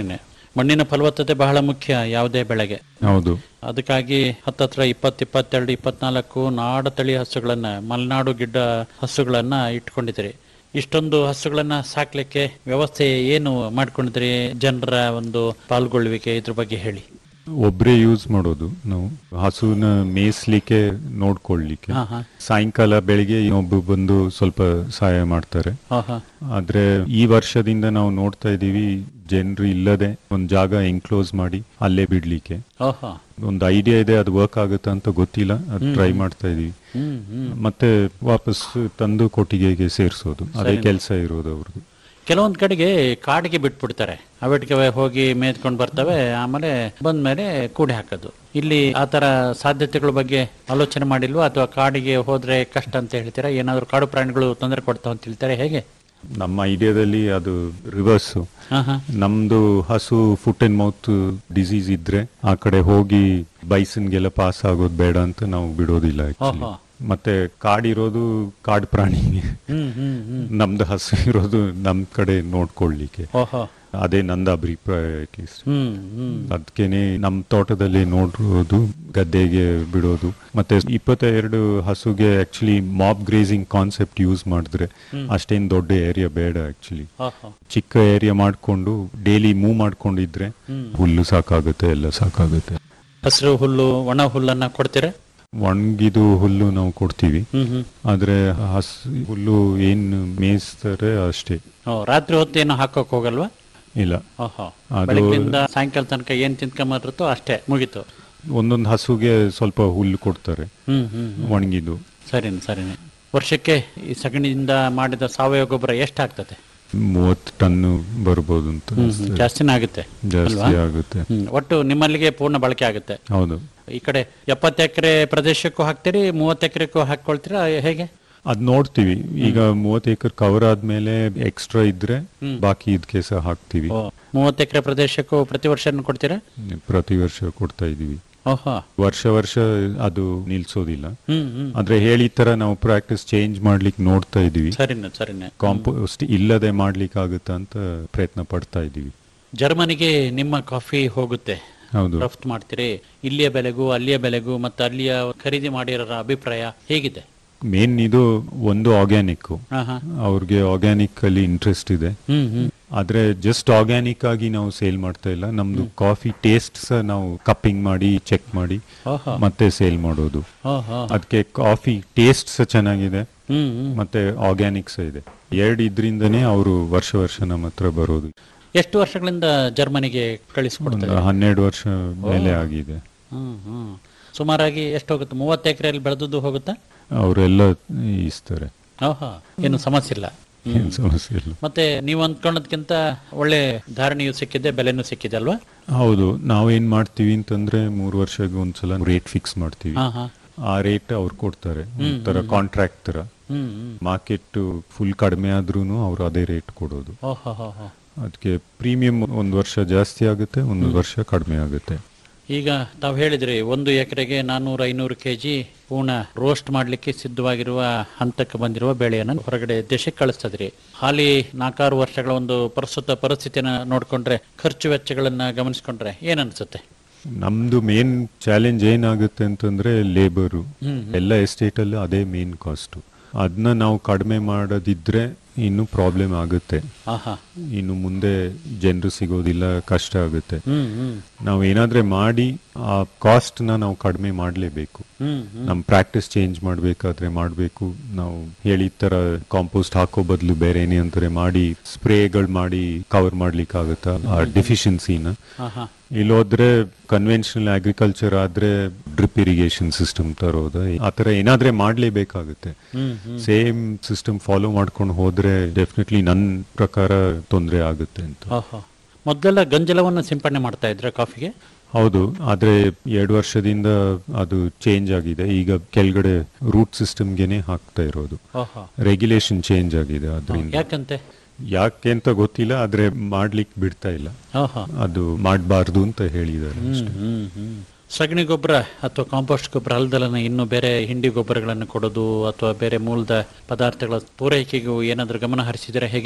ಮಣ್ಣಿನ ಫಲವತ್ತತೆ ಬಹಳ ಮುಖ್ಯ ಯಾವುದೇ ಬೆಳೆಗೆ ಹೌದು ಅದಕ್ಕಾಗಿ ಹತ್ತತ್ರ ಇಪ್ಪತ್ತು ಇಪ್ಪತ್ತೆರಡು ಇಪ್ಪತ್ನಾಲ್ಕು ನಾಡ ತಳಿ ಹಸುಗಳನ್ನ ಮಲೆನಾಡು ಗಿಡ್ಡ ಹಸುಗಳನ್ನ ಇಟ್ಕೊಂಡಿದ್ದೀರಿ ಇಷ್ಟೊಂದು ಹಸುಗಳನ್ನ ಸಾಕ್ಲಿಕ್ಕೆ ವ್ಯವಸ್ಥೆ ಏನು ಮಾಡ್ಕೊಂಡಿದ್ರಿ ಜನರ ಒಂದು ಪಾಲ್ಗೊಳ್ಳುವಿಕೆ ಇದ್ರ ಬಗ್ಗೆ ಹೇಳಿ ಒಬ್ರೇ ಯೂಸ್ ಮಾಡೋದು ನಾವು ಹಸುನ ಮೇಯಿಸ್ಲಿಕ್ಕೆ ನೋಡ್ಕೊಳ್ಲಿಕ್ಕೆ ಹಾ, ಹಾ. ಸಾಯಂಕಾಲ ಬೆಳಿಗ್ಗೆ ಇನ್ನೊಬ್ರು ಬಂದು ಸ್ವಲ್ಪ ಸಹಾಯ ಮಾಡ್ತಾರೆ ಹಾ, ಹಾ. ಆದ್ರೆ ಈ ವರ್ಷದಿಂದ ನಾವು ನೋಡ್ತಾ ಇದೀವಿ ಜನರು ಇಲ್ಲದೆ ಒಂದ್ ಜಾಗ ಎನ್ಕ್ಲೋಸ್ ಮಾಡಿ ಅಲ್ಲೇ ಬಿಡ್ಲಿಕ್ಕೆ ಓಹೋ ಒಂದು ಐಡಿಯಾ ಇದೆ ಅದು ವರ್ಕ್ ಆಗುತ್ತಾ ಅಂತ ಗೊತ್ತಿಲ್ಲ ಅದು ಹ್ಮ್. ಟ್ರೈ ಮಾಡ್ತಾ ಇದೀವಿ ಹ್ಮ್, ಹ್ಮ್. ಮತ್ತೆ ವಾಪಸ್ ತಂದು ಕೊಟ್ಟಿಗೆಗೆ ಸೇರಿಸೋದು ಅದೇ ಸರಿ. ಕೆಲಸ ಇರೋದು ಅವ್ರದ್ದು ಕೆಲವೊಂದ್ ಕಡೆಗೆ ಕಾಡಿಗೆ ಬಿಟ್ಬಿಡ್ತಾರೆ ಅವೆಟ್ಗೆ ಹೋಗಿ ಮೇದ್ಕೊಂಡು ಬರ್ತವೆ ಆಮೇಲೆ ಬಂದ್ಮೇಲೆ ಕೂಡಿ ಹಾಕೋದು ಇಲ್ಲಿ ಆ ತರ ಸಾಧ್ಯತೆಗಳ ಬಗ್ಗೆ ಆಲೋಚನೆ ಮಾಡಿಲ್ವಾ ಅಥವಾ ಕಾಡಿಗೆ ಹೋದ್ರೆ ಕಷ್ಟ ಅಂತ ಹೇಳ್ತೀರಾ ಏನಾದ್ರು ಕಾಡು ಪ್ರಾಣಿಗಳು ತೊಂದರೆ ಕೊಡ್ತಾವ ಅಂತ ಹೇಳ್ತಾರೆ ಹೇಗೆ ನಮ್ಮ ಐಡಿಯಾದಲ್ಲಿ ಅದು ರಿವರ್ಸ್ ಆಹಾ. ನಮ್ದು ಹಸು ಫುಟ್ ಅಂಡ್ ಮೌತ್ ಡಿಸೀಸ್ ಇದ್ರೆ ಆ ಕಡೆ ಹೋಗಿ ಬೈಸನ್ಗೆಲ್ಲ ಪಾಸ್ ಆಗೋದು ಬೇಡ ಅಂತ ನಾವು ಬಿಡೋದಿಲ್ಲ ಆಕ್ಚುಲಿ ಓಹೋ. ಮತ್ತೆ ಕಾಡಿರೋದು ಕಾಡು ಪ್ರಾಣಿಗೆ ಹ್ಮ್ ಹ್ಮ್ ಹ್ಮ್ ನಮ್ದು ಹಸು ಇರೋದು ನಮ್ ಕಡೆ ನೋಡ್ಕೊಳ್ಲಿಕ್ಕೆ ಓಹೋ ಅದೇ ನಂದ ಅಭಿಪ್ರಾಯ ಅಟ್ಲೀಸ್ಟ್ ಹ್ಮ್ ಹ್ಮ್ ಅದಕ್ಕೇನೆ ನಮ್ ತೋಟದಲ್ಲಿ ನೋಡಿರೋದು ಗದ್ದೆಗೆ ಬಿಡೋದು ಮತ್ತೆ ಇಪ್ಪತ್ತೆರಡು ಹಸುಗೆ actually mob grazing concept use ಮಾಡಿದ್ರೆ ಹ್ಮ್. ಅಷ್ಟೇನ್ ದೊಡ್ಡ ಏರಿಯಾ ಬೇಡ ಆಕ್ಚುಲಿ ಓಹೋ ಚಿಕ್ಕ ಏರಿಯಾ ಮಾಡ್ಕೊಂಡು ಡೈಲಿ ಮೂವ್ ಮಾಡ್ಕೊಂಡಿದ್ರೆ ಹ್ಮ್. ಹುಲ್ಲು ಸಾಕಾಗುತ್ತೆ ಎಲ್ಲ ಸಾಕಾಗುತ್ತೆ ಹಸಿರು ಹುಲ್ಲು ಒಣ ಹುಲ್ಲನ್ನ ಕೊಡ್ತೀರಾ ಒಣಗಿದು ಹುಲ್ಲು ನಾವು ಕೊಡ್ತೀವಿ ಹ್ಮ್ ಹ್ಮ್ ಆದ್ರೆ ಹಸ್ ಹುಲ್ಲು ಏನ್ ಮೇಯಿಸ್ತಾರೆ ಅಷ್ಟೇ ಓ, ರಾತ್ರಿ ಹೊತ್ತು ಏನು ಹಾಕೋಕ್ ಹೋಗಲ್ವಾ ಇಲ್ಲ ಓಹೋ ಅದು- ಬೆಳಗ್ಗಿಂದ ಸಾಯಂಕಾಲ ತನಕ ಏನ್ ತಿನ್ಕೊಂಬರ್ತ್ತೋ ಅಷ್ಟೇ ಮುಗೀತು ಒಂದೊಂದು ಹಸುಗೆ ಸ್ವಲ್ಪ ಹುಲ್ಲು ಕೊಡ್ತಾರೆ ಹ್ಮ್ ಹ್ಮ್ ಹ್ಮ್. ಒಣಗಿದು ಸರಿನೆ ಸರಿನೆ ವರ್ಷಕ್ಕೆ ಈ ಸಗಣಿಯಿಂದ ಮಾಡಿದ ಸಾವಯವ ಗೊಬ್ಬರ ಎಷ್ಟಾಗ್ತದೆ ಮೂವತ್ತು ಟನ್ ಬರ್ಬೋದು ಅಂತ ಹ್ಮ್, ಹ್ಮ್. ಅನ್ಸುತ್ತೆ. ಜಾಸ್ತಿನೇ ಆಗುತ್ತೆ ಜಾಸ್ತಿ ಅಲ್ವಾ? ಆಗುತ್ತೆ ಹ್ಮ್. ಒಟ್ಟು ನಿಮ್ಮಲ್ಲಿಗೆ ಪೂರ್ಣ ಬಳಕೆ ಆಗುತ್ತೆ ಹೌದು ಈ ಕಡೆ ಎಪ್ಪತ್ತು ಎಕರೆ ಪ್ರದೇಶಕ್ಕೂ ಹಾಕ್ತೀರಿ ಮೂವತ್ತು ಎಕರೆಕ್ಕೂ ಹಾಕೊಳ್ತೀರಾ ಹೇಗೆ ಅದ್ ನೋಡ್ತೀವಿ ಈಗ ಮೂವತ್ತು ಏಕರ್ ಕವರ್ ಆದ್ಮೇಲೆ ಎಕ್ಸ್ಟ್ರಾ ಇದ್ರೆ ಹ್ಮ್. ಬಾಕಿ ಇದಕ್ಕೆ ಸಹ ಹಾಕ್ತಿವಿ ಓ, ಮೂವತ್ತು ಎಕರೆ ಪ್ರದೇಶಕ್ಕೂ ಪ್ರತಿ ವರ್ಷ ಕೊಡ್ತೀರಾ ಪ್ರತಿ ವರ್ಷ ಕೊಡ್ತಾ ಇದೀವಿ ಓಹೋ ವರ್ಷ ವರ್ಷ ಅದು ನಿಲ್ಸೋದಿಲ್ಲ ಹ್ಮ್ ಹ್ಮ್ ಆದ್ರೆ ಹೇಳಿದ ತರ ನಾವು ಪ್ರಾಕ್ಟೀಸ್ ಚೇಂಜ್ ಮಾಡ್ಲಿಕ್ಕೆ ನೋಡ್ತಾ ಇದೀವಿ ಸರಿನೆ ಸರಿನೆ ಕಾಂಪೋಸ್ಟ್ ಇಲ್ಲದೆ ಮಾಡ್ಲಿಕ್ಕೆ ಆಗುತ್ತಾ ಅಂತ ಪ್ರಯತ್ನ ಪಡ್ತಾ ಇದೀವಿ ಜರ್ಮನಿಗೆ ನಿಮ್ಮ ಕಾಫಿ ಹೋಗುತ್ತೆ ಹೌದು ರಫ್ತು ಮಾಡ್ತೀರಿ ಇಲ್ಲಿಯ ಬೆಲೆಗೂ ಅಲ್ಲಿಯ ಬೆಲೆಗೂ ಮತ್ತು ಅಲ್ಲಿಯ ಖರೀದಿ ಮಾಡಿರೋರ ಅಭಿಪ್ರಾಯ ಹೇಗಿದೆ ಮೇನ್ ಇದು ಒಂದು ಆರ್ಗ್ಯಾನಿಕ್ ಹಾ ಹಾ ಅವ್ರಿಗೆ ಆರ್ಗ್ಯಾನಿಕ್ ಅಲ್ಲಿ ಇಂಟ್ರೆಸ್ಟ್ ಇದೆ ಹ್ಮ್ ಹ್ಮ್ ಆದ್ರೆ ಜಸ್ಟ್ ಆರ್ಗ್ಯಾನಿಕ್ ಆಗಿ ನಾವು ಸೇಲ್ ಮಾಡ್ತಾ ಇಲ್ಲ ನಮ್ದು ಕಾಫಿ ಟೇಸ್ಟ್ ಸಹ ನಾವು ಕಪ್ಪಿಂಗ್ ಮಾಡಿ ಚೆಕ್ ಮಾಡಿ ಓಹೋ ಮತ್ತೆ ಸೇಲ್ ಮಾಡೋದು ಓಹೋ ಅದಕ್ಕೆ ಕಾಫಿ ಟೇಸ್ಟ್ ಸಹ ಚೆನ್ನಾಗಿದೆ ಹ್ಮ್ ಹ್ಮ್ ಮತ್ತೆ ಆರ್ಗ್ಯಾನಿಕ್ ಸಹ ಇದೆ ಎರಡು ಇದ್ರಿಂದನೇ ಅವರು ವರ್ಷ ವರ್ಷ ನಮ್ಮ ಹತ್ರ ಬರೋದು ಎಷ್ಟು ವರ್ಷಗಳಿಂದ ಜರ್ಮನಿಗೆ ಒಂದು ಕಳಿಸ್ಕೊಡ್ತಾರೆ ಹನ್ನೆರಡು ವರ್ಷ ಮೇಲೆ ಆಗಿದೆ ಹ್ಮ್ ಹ್ಮ್ ಸುಮಾರಾಗಿ ಎಷ್ಟು ಹೋಗುತ್ತೆ ಮೂವತ್ತು ಎಕರೆಯಲ್ಲಿ ಬೆಳೆದದ್ದು ಹೋಗುತ್ತಾ ಅವರೆಲ್ಲ ಇಸ್ತಾರೆ ಓಹೋ ಏನು ಸಮಸ್ಯೆ ಇಲ್ಲ ಹ್ಮ್. ಏನ್ ಸಮಸ್ಯೆ ಇಲ್ಲ ಮತ್ತೆ ನೀವು ಅಂದ್ಕೊಳ್ಳೋದಕ್ಕಿಂತ ಒಳ್ಳೆ ಧಾರಣೆಯು ಸಿಕ್ಕಿದೆ ಬೆಲೆನೂ ಸಿಕ್ಕಿದೆ ಅಲ್ವಾ ಹೌದು ನಾವೇನ್ ಮಾಡ್ತೀವಿ ಅಂತಂದ್ರೆ ಮೂರು ವರ್ಷಕ್ಕೆ ಒಂದ್ಸಲ ರೇಟ್ ಫಿಕ್ಸ್ ಮಾಡ್ತೀವಿ ಹಾ ಹಾ ಆ ರೇಟ್ ಅವ್ರು ಕೊಡ್ತಾರೆ ಒಂಥರ ಕಾಂಟ್ರಾಕ್ಟ್ ತರ ಹ್ಮ್ ಹ್ಮ್ ಮಾರ್ಕೆಟ್ ಫುಲ್ ಕಡಿಮೆ ಆದ್ರೂ ಅವ್ರು ಅದೇ ರೇಟ್ ಕೊಡೋದು ಓಹೋ ಹೋ ಹೋ ಅದಕ್ಕೆ ಪ್ರೀಮಿಯಂ ಒಂದು ವರ್ಷ ಜಾಸ್ತಿ ಆಗುತ್ತೆ ಒಂದು ವರ್ಷ ಕಡಿಮೆ ಆಗುತ್ತೆ ಈಗ ತಾವು ಹೇಳಿದ್ರಿ ಒಂದು ಎಕರೆಗೆ ನಾನ್ನೂರು ಐನೂರು ಕೆ ಜಿ ಪೂರ್ಣ ರೋಸ್ಟ್ ಮಾಡಲಿಕ್ಕೆ ಸಿದ್ಧವಾಗಿರುವ ಹಂತಕ್ಕೆ ಬಂದಿರುವ ಬೆಳೆಯನ್ನು ಹೊರಗಡೆ ದೇಶಕ್ಕೆ ಕಳಿಸ್ತದ್ರಿ ಹಾಲಿ ನಾಲ್ಕಾರು ವರ್ಷಗಳ ಒಂದು ಪ್ರಸ್ತುತ ಪರಿಸ್ಥಿತಿನ ನೋಡಿಕೊಂಡ್ರೆ ಖರ್ಚು ವೆಚ್ಚಗಳನ್ನ ಗಮನಿಸ್ಕೊಂಡ್ರೆ ಏನ್ ಅನ್ಸುತ್ತೆ ನಮ್ದು ಮೇನ್ ಚಾಲೆಂಜ್ ಏನಾಗುತ್ತೆ ಅಂತಂದ್ರೆ ಲೇಬರು ಹ್ಮ್, ಎಲ್ಲ ಎಸ್ಟೇಟ್ ಅಲ್ಲಿ ಅದೇ ಮೇನ್ ಕಾಸ್ಟ್ ಅದನ್ನ ನಾವು ಕಡಿಮೆ ಮಾಡೋದಿದ್ರೆ ಇನ್ನು ಪ್ರಾಬ್ಲಮ್ ಆಗುತ್ತೆ ಆಹಾ ಇನ್ನು ಮುಂದೆ ಜನರು ಸಿಗೋದಿಲ್ಲ ಕಷ್ಟ ಆಗುತ್ತೆ ಹ್ಮ್ ಹ್ಮ್ ನಾವು ಏನಾದ್ರೆ ಮಾಡಿ ಆ ಕಾಸ್ಟ್ ನ ನಾವು ಕಡಿಮೆ ಮಾಡಲೇಬೇಕು ಹ್ಮ್ ಹ್ಮ್ ನಮ್ ಪ್ರಾಕ್ಟೀಸ್ ಚೇಂಜ್ ಮಾಡ್ಬೇಕಾದ್ರೆ ಮಾಡ್ಬೇಕು ನಾವು ಹೇಳಿದ ತರ ಕಾಂಪೋಸ್ಟ್ ಹಾಕೋ ಬದಲು ಬೇರೆ ಏನೇ ಅಂತಾರೆ ಮಾಡಿ ಸ್ಪ್ರೇಗಳು ಮಾಡಿ ಕವರ್ ಮಾಡ್ಲಿಕ್ಕೆ ಆಗುತ್ತಾ ಆ ಡೆಫಿಷಿಯನ್ಸಿನ ಆಹಾ ಇಲ್ಲೋದ್ರೆ ಕನ್ವೆನ್ಷನಲ್ ಅಗ್ರಿಕಲ್ಚರ್ ಆದ್ರೆ ಡ್ರಿಪ್ ಇರಿಗೇಷನ್ ಸಿಸ್ಟಮ್ ತರೋದು ಆ ತರ ಏನಾದ್ರೆ ಮಾಡ್ಲೇಬೇಕಾಗುತ್ತೆ hmm hmm same system follow ಮಾಡ್ಕೊಂಡು ಹೋದ್ರೆ ಡೆಫಿನೆಟ್ಲಿ ನನ್ನ ಪ್ರಕಾರ ತೊಂದರೆ ಆಗುತ್ತೆ ಅಂತ ಓಹೋ ಮೊದಲೆಲ್ಲ ಗಂಜಲವನ್ನು ಸಿಂಪಡಣೆ ಮಾಡ್ತಾ ಇದ್ರ ಕಾಫಿಗೆ ಹೌದು ಆದ್ರೆ ಎರಡು ವರ್ಷದಿಂದ ಅದು ಚೇಂಜ್ ಆಗಿದೆ ಈಗ ಕೆಳಗಡೆ ರೂಟ್ ಸಿಸ್ಟಮ್ಗೆನೆ ಹಾಕ್ತಾ ಇರೋದು ಓಹೋ ರೆಗ್ಯುಲೇಷನ್ ಚೇಂಜ್ ಆಗಿದೆ ಅದರಿಂದ ಯಾಕಂತೆ ಯಾಕೆ ಅಂತ ಗೊತ್ತಿಲ್ಲ ಆದ್ರೆ ಮಾಡ್ಲಿಕ್ಕೆ ಬಿಡ್ತಾ ಇಲ್ಲ ಓಹೋ ಅದು ಮಾಡಬಾರ್ದು ಅಂತ ಹೇಳಿದ್ದಾರೆ ಹ್ಮ್ ಅಷ್ಟೇ. ಹ್ಮ್ ಹ್ಮ್ ಸಗಣಿ ಗೊಬ್ಬರ ಅಥವಾ ಕಾಂಪೋಸ್ಟ್ ಗೊಬ್ಬರ ಅಲ್ದಲನ ಇನ್ನು ಬೇರೆ ಹಿಂಡಿ ಗೊಬ್ಬರಗಳನ್ನು ಕೊಡೋದು ಅಥವಾ ಬೇರೆ ಮೂಲದ ಪದಾರ್ಥಗಳ ಪೂರೈಕೆಗೂ ಏನಾದರೂ ಗಮನ ಹರಿಸಿದರೆ ಹೇಗೆ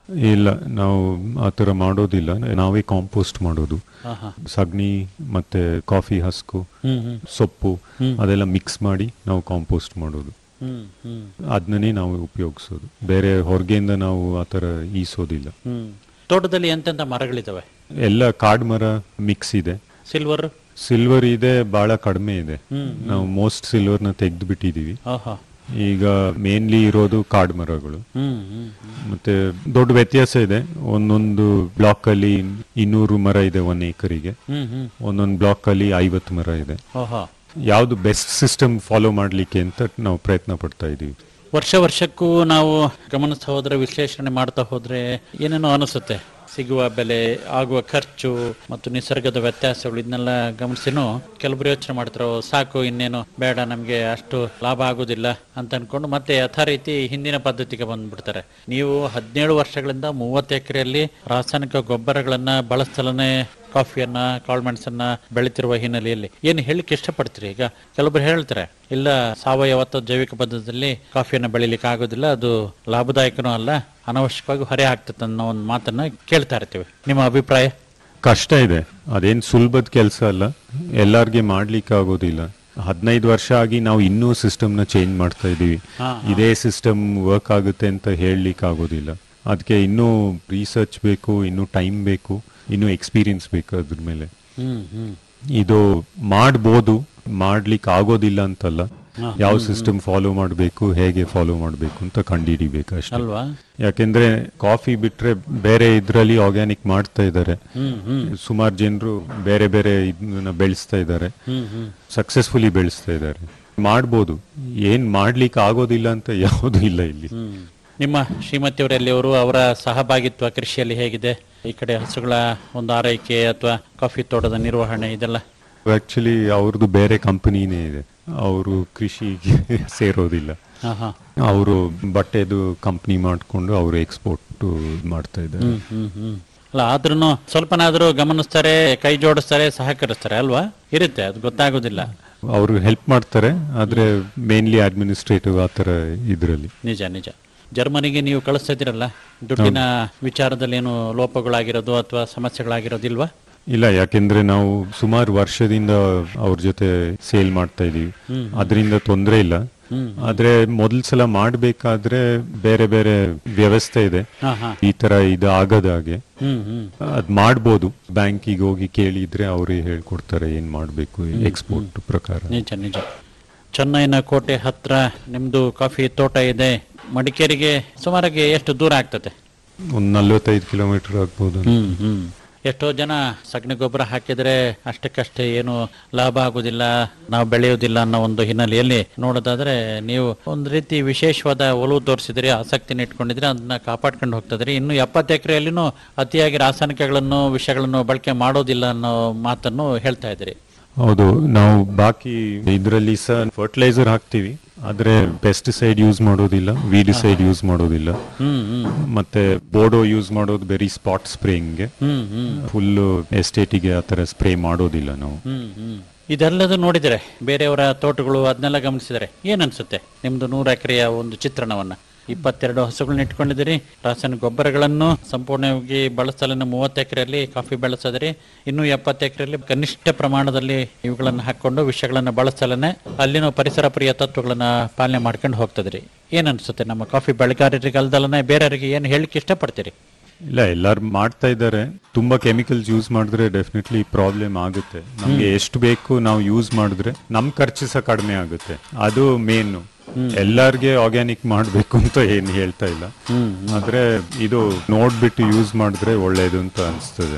ಇಲ್ಲ ನಾವು ಆ ಥರ ಮಾಡೋದಿಲ್ಲ ನಾವೇ ಕಾಂಪೋಸ್ಟ್ ಮಾಡೋದು ಆಹಾ. ಸಗಣಿ ಮತ್ತೆ ಕಾಫಿ ಹಸ್ಕು ಹ್ಮ್, ಹ್ಮ್. ಸೊಪ್ಪು ಹ್ಮ್. ಅದೆಲ್ಲ ಮಿಕ್ಸ್ ಮಾಡಿ ನಾವು ಕಾಂಪೋಸ್ಟ್ ಮಾಡೋದು ಹ್ಮ್ ಹ್ಮ್ ಅದನ್ನೇ ನಾವು ಉಪಯೋಗಿಸೋದು ಬೇರೆ ಹೊರಗೆಯಿಂದ ನಾವು ಆ ಥರ ಈಸೋದಿಲ್ಲ ಹ್ಮ್ ತೋಟದಲ್ಲಿ ಎಂತೆಂತ ಮರಗಳಿದಾವೆ ಎಲ್ಲ ಕಾಡ್ ಮರ ಮಿಕ್ಸ್ ಇದೆ ಸಿಲ್ವರ್ ಸಿಲ್ವರ್ ಇದೆ ಬಹಳ ಕಡಿಮೆ ಇದೆ ಹ್ಮ್, ನಾವು ಮೋಸ್ಟ್ ಸಿಲ್ವರ್ನ ತೆಗೆದು ಬಿಟ್ಟಿದೀವಿ ಆಹಾ ಈಗ ಮೇನ್ಲಿ ಇರೋದು ಕಾಡ್ ಮರಗಳು ಹ್ಮ್ ಹ್ಮ್ ಮತ್ತೆ ದೊಡ್ಡ ವ್ಯತ್ಯಾಸ ಇದೆ ಒಂದೊಂದು ಬ್ಲಾಕ್ ಅಲ್ಲಿ ಇನ್ನೂರು ಮರ ಇದೆ ಒನ್ ಏಕರಿಗೆ ಹ್ಮ್ ಹ್ಮ್ ಒಂದೊಂದು ಬ್ಲಾಕ್ ಅಲ್ಲಿ ಐವತ್ತು ಮರ ಇದೆ ಓಹೋ ಯಾವ್ದು ಬೆಸ್ಟ್ ಸಿಸ್ಟಮ್ ಫಾಲೋ ಮಾಡ್ಲಿಕ್ಕೆ ಅಂತ ನಾವು ಪ್ರಯತ್ನ ಪಡ್ತಾ ಇದೀವಿ ವರ್ಷ ವರ್ಷಕ್ಕೂ ನಾವು ಗಮನಿಸ್ತಾ ಹೋದ್ರೆ ವಿಶ್ಲೇಷಣೆ ಮಾಡ್ತಾ ಹೋದ್ರೆ ಏನೇನೋ ಅನಿಸುತ್ತೆ ಸಿಗುವ ಬೆಲೆ ಆಗುವ ಖರ್ಚು ಮತ್ತು ನಿಸರ್ಗದ ವ್ಯತ್ಯಾಸಗಳು ಇದನ್ನೆಲ್ಲ ಗಮನಿಸಿನೂ ಕೆಲವರು ಯೋಚನೆ ಮಾಡ್ತಾರೋ ಸಾಕು ಇನ್ನೇನು ಬೇಡ ನಮಗೆ ಅಷ್ಟು ಲಾಭ ಆಗೋದಿಲ್ಲ ಅಂತ ಅನ್ಕೊಂಡು ಮತ್ತೆ ಯಥಾ ರೀತಿ ಹಿಂದಿನ ಪದ್ಧತಿಗೆ ಬಂದ್ಬಿಡ್ತಾರೆ ನೀವು ಹದಿನೇಳು ವರ್ಷಗಳಿಂದ ಮೂವತ್ತು ಎಕರೆಯಲ್ಲಿ ರಾಸಾಯನಿಕ ಗೊಬ್ಬರಗಳನ್ನ ಬಳಸ್ತಲೇ ಕಾಫಿಯನ್ನ ಕಾಳುಮೆಣಸನ್ನ ಬೆಳಿತಿರುವ ಹಿನ್ನೆಲೆಯಲ್ಲಿ ಏನು ಹೇಳಿಕ್ಕೆ ಇಷ್ಟಪಡ್ತೀರಿ ಈಗ ಕೆಲವೊಬ್ರು ಹೇಳ್ತಾರೆ ಇಲ್ಲ ಸಾವಯವ ಅಥವಾ ಜೈವಿಕ ಪದ್ಧತಿಯಲ್ಲಿ ಕಾಫಿಯನ್ನ ಬೆಳಿಲಿಕ್ಕೆ ಆಗೋದಿಲ್ಲ ಅದು ಲಾಭದಾಯಕನೂ ಅಲ್ಲ ಅನವಶ್ಯಕವಾಗಿ ಹೊರೆ ಆಗ್ತದೆ ಅನ್ನೋ ಒಂದು ಮಾತನ್ನ ಕೇಳ್ತಾ ಇರ್ತೀವಿ ನಿಮ್ಮ ಅಭಿಪ್ರಾಯ ಕಷ್ಟ ಇದೆ ಅದೇನ್ ಸುಲಭದ ಕೆಲಸ ಅಲ್ಲ ಎಲ್ಲಾರ್ಗೆ ಮಾಡ್ಲಿಕ್ಕೆ ಆಗೋದಿಲ್ಲ ಹದಿನೈದು ವರ್ಷ ಆಗಿ ನಾವು ಇನ್ನೂ ಸಿಸ್ಟಮ್ನ ಚೇಂಜ್ ಮಾಡ್ತಾ ಇದೀವಿ ಹಾ, ಇದೇ ಸಿಸ್ಟಮ್ ವರ್ಕ್ ಆಗುತ್ತೆ ಅಂತ ಹೇಳಲಿಕ್ಕೆ ಆಗೋದಿಲ್ಲ ಅದಕ್ಕೆ ಇನ್ನೂ ರಿಸರ್ಚ್ ಬೇಕು ಇನ್ನೂ ಟೈಮ್ ಬೇಕು ಇನ್ನೂ ಎಕ್ಸ್ಪೀರಿಯನ್ಸ್ ಬೇಕು ಅದ್ರ ಮೇಲೆ ಹ್ಮ್ ಹ್ಮ್ ಇದು ಮಾಡ್ಬೋದು ಮಾಡ್ಲಿಕ್ಕೆ ಆಗೋದಿಲ್ಲ ಅಂತಲ್ಲ ಹಾ, ಯಾವ ಹ್ಮ್, ಸಿಸ್ಟಮ್ ಫಾಲೋ ಮಾಡಬೇಕು ಹೇಗೆ ಫಾಲೋ ಮಾಡಬೇಕು ಅಂತ ಕಂಡುಹಿಡಿಬೇಕು ಅಷ್ಟೇ ಅಲ್ವಾ ಯಾಕೆಂದ್ರೆ ಕಾಫಿ ಬಿಟ್ರೆ ಬೇರೆ ಇದ್ರಲ್ಲಿ ಆರ್ಗ್ಯಾನಿಕ್ ಮಾಡ್ತಾ ಇದ್ದಾರೆ ಹ್ಮ್ ಹ್ಮ್ ಸುಮಾರು ಜನರು ಬೇರೆ ಬೇರೆ ಇದನ್ನ ಬೆಳೆಸ್ತಾ ಇದ್ದಾರೆ ಹ್ಮ್ ಹ್ಮ್ ಸಕ್ಸಸ್ಫುಲಿ ಬೆಳೆಸ್ತಾ ಇದ್ದಾರೆ ಮಾಡ್ಬೋದು ಏನ್ ಮಾಡ್ಲಿಕ್ಕೆ ಆಗೋದಿಲ್ಲ ಅಂತ ಯಾವುದು ಇಲ್ಲ ಇಲ್ಲಿ ಹ್ಮ್. ನಿಮ್ಮ ಶ್ರೀಮತಿಯವರಲ್ಲಿ ಅವರು ಅವರ ಸಹಭಾಗಿತ್ವ ಕೃಷಿಯಲ್ಲಿ ಹೇಗಿದೆ ಈ ಕಡೆ ಹಸುಗಳ ಒಂದು ಆರೈಕೆ ಅಥವಾ ಕಾಫಿ ತೋಟದ ನಿರ್ವಹಣೆ ಇದೆಲ್ಲ ಆಕ್ಚುಲಿ ಅವ್ರದ್ದು ಬೇರೆ ಕಂಪನಿನೇ ಇದೆ ಅವರು ಕೃಷಿಗೆ ಸೇರೋದಿಲ್ಲ ಹಾ, ಹಾ. ಅವರು ಬಟ್ಟೆದು ಕಂಪ್ನಿ ಮಾಡಿಕೊಂಡು ಅವರು ಎಕ್ಸ್ಪೋರ್ಟ್ ಮಾಡ್ತಾ ಇದ್ದಾರೆ ಹ್ಮ್ ಹ್ಮ್ ಹ್ಮ್ ಅಲ್ಲ ಆದ್ರೂ ಸ್ವಲ್ಪನಾದ್ರೂ ಗಮನಿಸ್ತಾರೆ ಕೈ ಜೋಡಿಸ್ತಾರೆ ಸಹಕರಿಸ್ತಾರೆ ಅಲ್ವಾ ಇರುತ್ತೆ ಅದು ಗೊತ್ತಾಗೋದಿಲ್ಲ ಅವರು ಹೆಲ್ಪ್ ಮಾಡ್ತಾರೆ ಆದ್ರೆ ಮೇನ್ಲಿ ಅಡ್ಮಿನಿಸ್ಟ್ರೇಟಿವ್ ಆ ಥರ ಇದರಲ್ಲಿ ನಿಜ ನಿಜ ಜರ್ಮನಿಗೆ ನೀವು ಕಳಿಸ್ತಾ ಇದ್ದೀರಲ್ಲ ದುಡ್ಡಿನ ವಿಚಾರದಲ್ಲಿ ಏನು ಲೋಪಗಳಾಗಿರೋದು ಅಥವಾ ಸಮಸ್ಯೆಗಳಾಗಿರೋದಿಲ್ವಾ ಇಲ್ಲ ಯಾಕೆಂದ್ರೆ ನಾವು ಸುಮಾರು ವರ್ಷದಿಂದ ಅವ್ರ ಜೊತೆ ಸೇಲ್ ಮಾಡ್ತಾ ಇದೀವಿ ಹ್ಮ್. ಅದರಿಂದ ತೊಂದರೆ ಇಲ್ಲ ಹ್ಮ್. ಆದ್ರೆ ಮೊದಲ್ ಸಲ ಮಾಡ್ಬೇಕಾದ್ರೆ ಬೇರೆ ಬೇರೆ ವ್ಯವಸ್ಥೆ ಇದೆ ಹಾ, ಹಾ. ಈ ತರ ಇದು ಆಗದ ಹಾಗೆ ಹ್ಮ್ ಹ್ಮ್ ಅದ್ ಮಾಡ್ಬೋದು ಬ್ಯಾಂಕಿಗೆ ಹೋಗಿ ಕೇಳಿದ್ರೆ ಅವರೇ ಹೇಳ್ಕೊಡ್ತಾರೆ ಏನ್ ಮಾಡ್ಬೇಕು ಎಕ್ಸ್ಪೋರ್ಟ್ ಪ್ರಕಾರ ನಿಜ ನಿಜ ಚೆನ್ನೈನ ಕೋಟೆ ಹತ್ರ ನಿಮ್ದು ಕಾಫಿ ತೋಟ ಇದೆ ಮಡಿಕೇರಿಗೆ ಸುಮಾರಾಗಿ ಎಷ್ಟು ದೂರ ಆಗ್ತದೆ ಒಂದ್ ನಲ್ವತ್ತೈದು ಕಿಲೋಮೀಟರ್ ಆಗ್ಬೋದು ಹ್ಮ್ ಹ್ಮ್ ಎಷ್ಟೋ ಜನ ಸಗಣಿ ಗೊಬ್ಬರ ಹಾಕಿದ್ರೆ ಅಷ್ಟಕ್ಕಷ್ಟೇ ಏನು ಲಾಭ ಆಗುದಿಲ್ಲ ನಾವು ಬೆಳೆಯೋದಿಲ್ಲ ಅನ್ನೋ ಒಂದು ಹಿನ್ನೆಲೆಯಲ್ಲಿ ನೋಡೋದಾದ್ರೆ ನೀವು ಒಂದು ರೀತಿ ವಿಶೇಷವಾದ ಒಲವು ತೋರಿಸಿದ್ರಿ ಆಸಕ್ತಿನ ಇಟ್ಕೊಂಡಿದ್ರಿ ಅದನ್ನ ಕಾಪಾಡ್ಕೊಂಡು ಹೋಗ್ತದ್ರಿ ಇನ್ನು ಎಪ್ಪತ್ತು ಎಕರೆಯಲ್ಲಿನೂ ಅತಿಯಾಗಿ ರಾಸಾಯನಿಕಗಳನ್ನು ವಿಷಗಳನ್ನು ಬಳಕೆ ಮಾಡೋದಿಲ್ಲ ಅನ್ನೋ ಮಾತನ್ನು ಹೇಳ್ತಾ ಇದ್ರಿ ಹೌದು ನಾವು ಬಾಕಿ ಇದರಲ್ಲಿ ಸಹ ಫರ್ಟಿಲೈಸರ್ ಹಾಕ್ತಿವಿ ಆದ್ರೆ ಪೆಸ್ಟಿಸೈಡ್ ಯೂಸ್ ಮಾಡೋದಿಲ್ಲ ವೀಡಿಸೈಡ್ ಯೂಸ್ ಮಾಡೋದಿಲ್ಲ ಹ್ಮ್ ಹ್ಮ್ ಮತ್ತೆ ಬೋರ್ಡೋ ಯೂಸ್ ಮಾಡೋದು ಬರೀ ಸ್ಪಾಟ್ ಸ್ಪ್ರೇಯಿಂಗ್ಗೆ ಹ್ಮ್ ಹ್ಮ್ ಫುಲ್ ಎಸ್ಟೇಟಿಗೆ ಆ ಥರ ಸ್ಪ್ರೇ ಮಾಡೋದಿಲ್ಲ ನಾವು ಹ್ಮ್ ಹ್ಮ್ ಇದೆಲ್ಲದು ನೋಡಿದರೆ ಬೇರೆಯವರ ತೋಟಗಳು ಅದನ್ನೆಲ್ಲ ಗಮನಿಸಿದರೆ ಏನ್ ಅನ್ಸುತ್ತೆ ನಿಮ್ದು ನೂರು ಎಕರೆಯ ಒಂದು ಚಿತ್ರಣವನ್ನ ಇಪ್ಪತ್ತೆರಡು ಹಸುಗಳನ್ನ ಇಟ್ಕೊಂಡಿದ್ದೀರಿ ರಾಸಾಯನಿಕ ಗೊಬ್ಬರಗಳನ್ನು ಸಂಪೂರ್ಣವಾಗಿ ಬಳಸಲನ್ನು ಮೂವತ್ತು ಎಕರೆಯಲ್ಲಿ ಕಾಫಿ ಬೆಳೆಸಿದ್ರಿ ಇನ್ನು ಎಪ್ಪತ್ತು ಎಕರೆಯಲ್ಲಿ ಕನಿಷ್ಠ ಪ್ರಮಾಣದಲ್ಲಿ ಇವುಗಳನ್ನು ಹಾಕೊಂಡು ವಿಷಯಗಳನ್ನು ಬಳಸಲನೆ ಅಲ್ಲಿನ ಪರಿಸರ ಪ್ರಿಯ ತತ್ವಗಳನ್ನ ಪಾಲನೆ ಮಾಡ್ಕೊಂಡು ಹೋಗ್ತದ್ರಿ ಏನ್ ಅನ್ಸುತ್ತೆ ನಮ್ಮ ಕಾಫಿ ಬೆಳೆಗಾರರಿಗೆ ಅಲ್ದಲ್ಲನೆ ಬೇರೆಯವರಿಗೆ ಏನು ಹೇಳಿಕ್ಕೆ ಇಷ್ಟಪಡ್ತೀರಿ ಇಲ್ಲ ಎಲ್ಲಾರು ಮಾಡ್ತಾ ಇದ್ದಾರೆ ತುಂಬಾ ಕೆಮಿಕಲ್ಸ್ ಯೂಸ್ ಮಾಡಿದ್ರೆ ಡೆಫಿನೆಟ್ಲಿ ಪ್ರಾಬ್ಲಮ್ ಆಗುತ್ತೆ ನಮ್ಗೆ ಎಷ್ಟು ಬೇಕು ನಾವು ಯೂಸ್ ಮಾಡಿದ್ರೆ ನಮ್ ಖರ್ಚು ಸಹ ಕಡಿಮೆ ಆಗುತ್ತೆ ಅದು ಮೇನ್ ಎಲ್ಲಾರ್ಗೆ ಆರ್ಗ್ಯಾನಿಕ್ ಮಾಡ್ಬೇಕು ಅಂತ ಏನ್ ಹೇಳ್ತಾ ಇಲ್ಲ ಆದ್ರೆ ಇದು ನೋಡ್ಬಿಟ್ಟು ಯೂಸ್ ಮಾಡಿದ್ರೆ ಒಳ್ಳೇದು ಅಂತ ಅನಿಸ್ತದೆ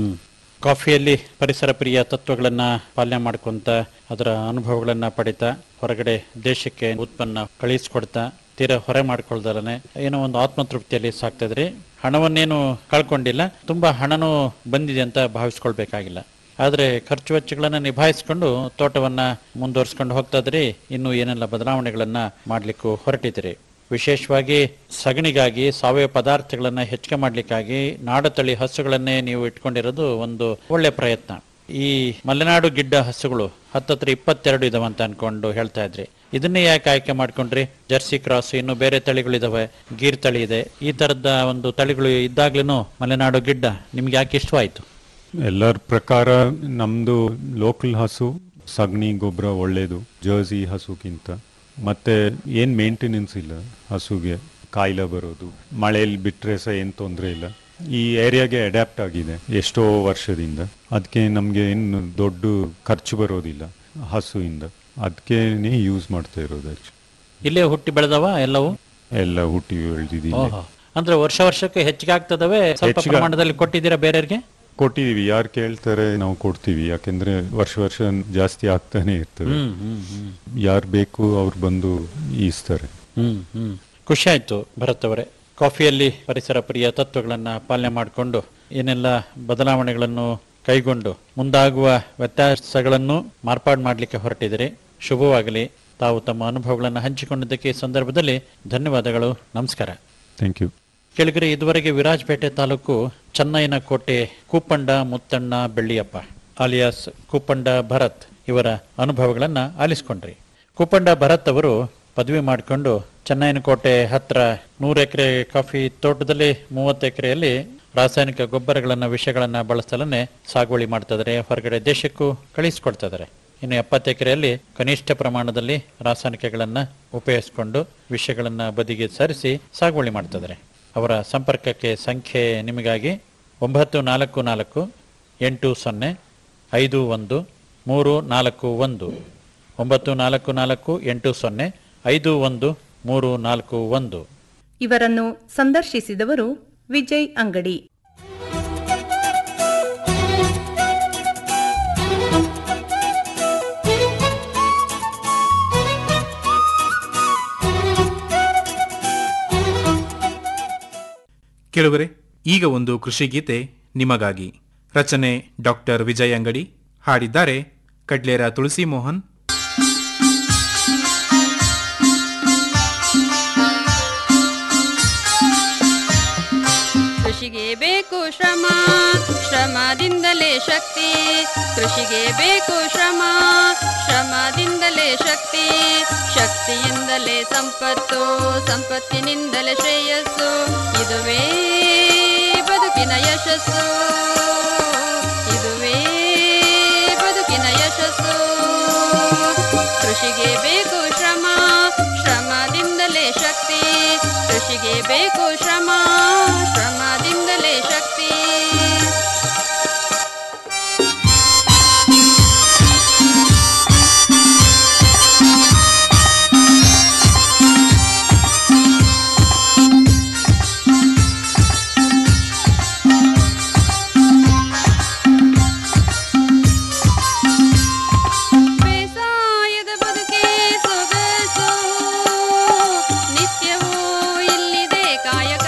ಕಾಫಿಯಲ್ಲಿ ಪರಿಸರ ಪ್ರಿಯ ತತ್ವಗಳನ್ನ ಪಾಲನೆ ಮಾಡ್ಕೊಂತ ಅದರ ಅನುಭವಗಳನ್ನ ಪಡಿತಾ ಹೊರಗಡೆ ದೇಶಕ್ಕೆ ಉತ್ಪನ್ನ ಕಳಿಸ್ಕೊಡ್ತಾ ತೀರಾ ಹೊರೆ ಮಾಡ್ಕೊಳ್ದಲನೆ ಏನೋ ಒಂದು ಆತ್ಮತೃಪ್ತಿಯಲ್ಲಿ ಸಾಕ್ತಾ ಇದ್ರಿ ಹಣವನ್ನೇನು ಕಳ್ಕೊಂಡಿಲ್ಲ ತುಂಬಾ ಹಣನೂ ಬಂದಿದೆ ಅಂತ ಭಾವಿಸ್ಕೊಳ್ಬೇಕಾಗಿಲ್ಲ ಆದ್ರೆ ಖರ್ಚು ವೆಚ್ಚಗಳನ್ನ ನಿಭಾಯಿಸ್ಕೊಂಡು ತೋಟವನ್ನ ಮುಂದುವರಿಸ್ಕೊಂಡು ಹೋಗ್ತಾ ಇದ್ರಿ ಇನ್ನು ಏನೆಲ್ಲ ಬದಲಾವಣೆಗಳನ್ನ ಮಾಡ್ಲಿಕ್ಕೂ ಹೊರಟಿದ್ರಿ ವಿಶೇಷವಾಗಿ ಸಗಣಿಗಾಗಿ ಸಾವಯವ ಪದಾರ್ಥಗಳನ್ನ ಹೆಚ್ಚಿಗೆ ಮಾಡ್ಲಿಕ್ಕಾಗಿ ನಾಡತಳಿ ಹಸುಗಳನ್ನೇ ನೀವು ಇಟ್ಕೊಂಡಿರೋದು ಒಂದು ಒಳ್ಳೆ ಪ್ರಯತ್ನ ಈ ಮಲೆನಾಡು ಗಿಡ್ಡ ಹಸುಗಳು ಹತ್ತತ್ರ ಇಪ್ಪತ್ತೆರಡು ಇದಾವಂತ ಅನ್ಕೊಂಡು ಹೇಳ್ತಾ ಇದ್ರಿ ಇದನ್ನೇ ಯಾಕೆ ಆಯ್ಕೆ ಮಾಡ್ಕೊಂಡ್ರಿ ಜರ್ಸಿ ಕ್ರಾಸ್ ಇನ್ನು ಬೇರೆ ತಳಿಗಳಿದಾವೆ ಗೀರ್ ತಳಿ ಇದೆ ಈ ತರದ ಒಂದು ತಳಿಗಳು ಇದ್ದಾಗ್ಲೂ ಮಲೆನಾಡು ಗಿಡ್ಡ ನಿಮ್ಗೆ ಯಾಕೆ ಇಷ್ಟವಾಯ್ತು ಎಲ್ಲರ ಪ್ರಕಾರ ನಮ್ದು ಲೋಕಲ್ ಹಸು ಸಗಣಿ ಗೊಬ್ಬರ ಒಳ್ಳೇದು ಜರ್ಸಿ ಹಸುಗಿಂತ ಮತ್ತೆ ಏನ್ ಮೇಂಟೆನೆನ್ಸ್ ಇಲ್ಲ ಹಸುಗೆ ಕಾಯಿಲೆ ಬರೋದು ಮಳೆಯಲ್ಲಿ ಬಿಟ್ರೆ ಸಹ ಏನ್ ತೊಂದರೆ ಇಲ್ಲ ಈ ಏರಿಯಾಗೆ ಅಡ್ಯಾಪ್ಟ್ ಆಗಿದೆ ಎಷ್ಟೋ ವರ್ಷದಿಂದ ಅದಕ್ಕೆ ನಮ್ಗೆ ಏನು ದೊಡ್ಡ ಖರ್ಚು ಬರೋದಿಲ್ಲ ಹಸುವಿಂದ ಅದಕ್ಕೆ ಯೂಸ್ ಮಾಡ್ತಾ ಇರೋದು actually. ಇಲ್ಲೇ ಹುಟ್ಟಿ ಬೆಳೆದವ ಎಲ್ಲವೂ ಎಲ್ಲ ಹುಟ್ಟಿ ಬೆಳೆದಿದ್ದೀವಿ ಓಹೋ ಅಂದ್ರೆ ವರ್ಷ ವರ್ಷಕ್ಕೆ ಹೆಚ್ಚಿಗೆ ಆಗ್ತದವೆ ಸ್ವಲ್ಪ ಹೆಚ್ಚಿಗೆ- ಪ್ರಮಾಣದಲ್ಲಿ ಕೊಟ್ಟಿದ್ದೀರಾ ಬೇರೆಯವ್ರಿಗೆ ಕೊಟ್ಟಿದೀವಿ ಯಾರು ಕೇಳ್ತಾರೆ ನಾವು ಕೊಡ್ತೀವಿ ಯಾಕೆಂದ್ರೆ ವರ್ಷ ವರ್ಷ ಜಾಸ್ತಿ ಆಗ್ತಾನೆ ಇರ್ತದೆ ಹ್ಮ್, ಹ್ಮ್, ಹ್ಮ್. ಯಾರು ಬೇಕು ಅವ್ರು ಬಂದು ಈಸ್ತಾರೆ ಹ್ಮ್ ಹ್ಮ್ ಖುಷಿ ಆಯ್ತು ಭರತ್ ಅವರೇ ಕಾಫಿಯಲ್ಲಿ ಪರಿಸರ ಪ್ರಿಯ ತತ್ವಗಳನ್ನ ಪಾಲನೆ ಮಾಡಿಕೊಂಡು ಏನೆಲ್ಲ ಬದಲಾವಣೆಗಳನ್ನು ಕೈಗೊಂಡು ಮುಂದಾಗುವ ವ್ಯತ್ಯಾಸಗಳನ್ನು ಮಾರ್ಪಾಡು ಮಾಡಲಿಕ್ಕೆ ಹೊರಟಿದ್ದೀರಿ ಶುಭವಾಗಲಿ ತಾವು ತಮ್ಮ ಅನುಭವಗಳನ್ನು ಹಂಚಿಕೊಂಡಿದ್ದಕ್ಕೆ ಈ ಸಂದರ್ಭದಲ್ಲಿ ಧನ್ಯವಾದಗಳು ನಮಸ್ಕಾರ ಥ್ಯಾಂಕ್ ಯು ಕೆಳಗರೆ ಇದುವರೆಗೆ ವಿರಾಜಪೇಟೆ ತಾಲೂಕು ಚೆನ್ನೈನ ಕೋಟೆ ಕೂಪಂಡ ಮುತ್ತಣ್ಣ ಬೆಳ್ಳಿಯಪ್ಪ ಅಲಿಯಾಸ್ ಕೂಪಂಡ ಭರತ್ ಇವರ ಅನುಭವಗಳನ್ನ ಆಲಿಸ್ಕೊಂಡ್ರಿ ಕೂಪಂಡ ಭರತ್ ಅವರು ಪದವಿ ಮಾಡಿಕೊಂಡು ಚೆನ್ನೈನ ಕೋಟೆ ಹತ್ರ ನೂರು ಎಕರೆ ಕಾಫಿ ತೋಟದಲ್ಲಿ ಮೂವತ್ತು ಎಕರೆಯಲ್ಲಿ ರಾಸಾಯನಿಕ ಗೊಬ್ಬರಗಳನ್ನ ವಿಷಗಳನ್ನ ಬಳಸಲನ್ನೇ ಸಾಗುವಳಿ ಮಾಡ್ತಾ ಇದಾರೆ ಹೊರಗಡೆ ದೇಶಕ್ಕೂ ಕಳಿಸ್ಕೊಡ್ತಾ ಇದಾರೆ ಇನ್ನು ಎಪ್ಪತ್ತು ಎಕರೆಯಲ್ಲಿ ಕನಿಷ್ಠ ಪ್ರಮಾಣದಲ್ಲಿ ರಾಸಾಯನಿಕಗಳನ್ನ ಉಪಯೋಗಿಸಿಕೊಂಡು ವಿಷಗಳನ್ನ ಬದಿಗೆ ಸರಿಸಿ ಸಾಗುವಳಿ ಮಾಡ್ತಾ ಇದಾರೆ ಅವರ ಸಂಪರ್ಕಕ್ಕೆ ಸಂಖ್ಯೆ ನಿಮಗಾಗಿ ಒಂಬತ್ತು ನಾಲ್ಕು ನಾಲ್ಕು ಎಂಟು ಸೊನ್ನೆ ಐದು ಒಂದು ಮೂರು ನಾಲ್ಕು ಒಂದು ಒಂಬತ್ತು ನಾಲ್ಕು ನಾಲ್ಕು ಎಂಟು ಸೊನ್ನೆ ಐದು ಒಂದು ಮೂರು ನಾಲ್ಕು ಒಂದು ಇವರನ್ನು ಸಂದರ್ಶಿಸಿದವರು ವಿಜಯ್ ಅಂಗಡಿ ಕೇಳುವರೆ ಈಗ ಒಂದು ಕೃಷಿ ಗೀತೆ ನಿಮಗಾಗಿ ರಚನೆ ಡಾಕ್ಟರ್ ವಿಜಯ್ ಅಂಗಡಿ ಹಾಡಿದ್ದಾರೆ ಕಡ್ಲೇರ ತುಳಸಿ ಮೋಹನ್ ಕೃಷಿಗೆ ಬೇಕು ಶ್ರಮ ಶ್ರಮದಿಂದಲೇ ಶಕ್ತಿ ಕೃಷಿಗೆ ಬೇಕು ಶ್ರಮ ಶ್ರಮದಿಂದಲೇ ಶಕ್ತಿ ಶಕ್ತಿಯಿಂದಲೇ ಸಂಪತ್ತು ಸಂಪತ್ತಿನಿಂದಲೇ ಶ್ರೇಯಸ್ಸು ಇದುವೇ ಬದುಕಿನ ಯಶಸ್ಸು ಇದುವೇ ಬದುಕಿನ ಯಶಸ್ಸು ಕೃಷಿಗೆ ಬೇಕು ಶ್ರಮ ಶ್ರಮದಿಂದಲೇ ಶಕ್ತಿ ಕೃಷಿಗೆ ಬೇಕು ಶ್ರಮ ಶ್ರಮದಿಂದಲೇ ಶಕ್ತಿ ಬೇಸಾಯದ ಬದುಕೆ ಸೊಗಸು ನಿತ್ಯವೂ ಇಲ್ಲಿದೆ ಕಾಯಕ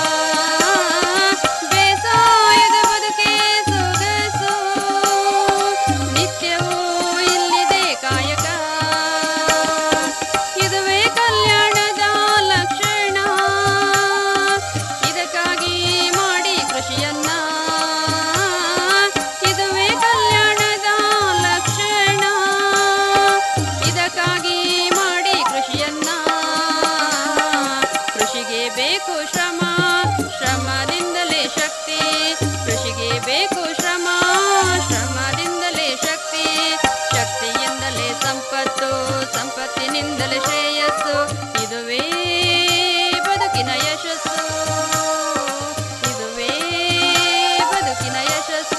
ಬೇಸಾಯದ ಬದುಕೆ ಸೊಗಸು ನಿತ್ಯವೂ ಇಲ್ಲಿದೆ ಕಾಯಕ ಇದುವೇ ಕಲ್ಯಾಣದ ಲಕ್ಷಣ ಇದಕ್ಕಾಗಿ ಮಾಡಿ ಕೃಷಿಯನ್ನ ಇದುವೇ ಕಲ್ಯಾಣದ ಲಕ್ಷಣ ಇದಕ್ಕಾಗಿ ಮಾಡಿ ಕೃಷಿಯನ್ನ ಕೃಷಿಗೆ ಬೇಕು ಶ್ರಮ ಶ್ರಮದಿಂದಲೇ ಶಕ್ತಿ ಕೃಷಿಗೆ ಬೇಕು ಶ್ರಮ ಶ್ರಮದಿಂದಲೇ ಶಕ್ತಿ ಶಕ್ತಿಯಿಂದಲೇ ಸಂಪತ್ತು ಸಂಪತ್ತಿನಿಂದಲೇ ಶ್ರೇಯಸ್ಸು ಇದುವೇ ಬದುಕಿನ ಯಶಸ್ಸು ಇದುವೇ ಬದುಕಿನ ಯಶಸ್ಸು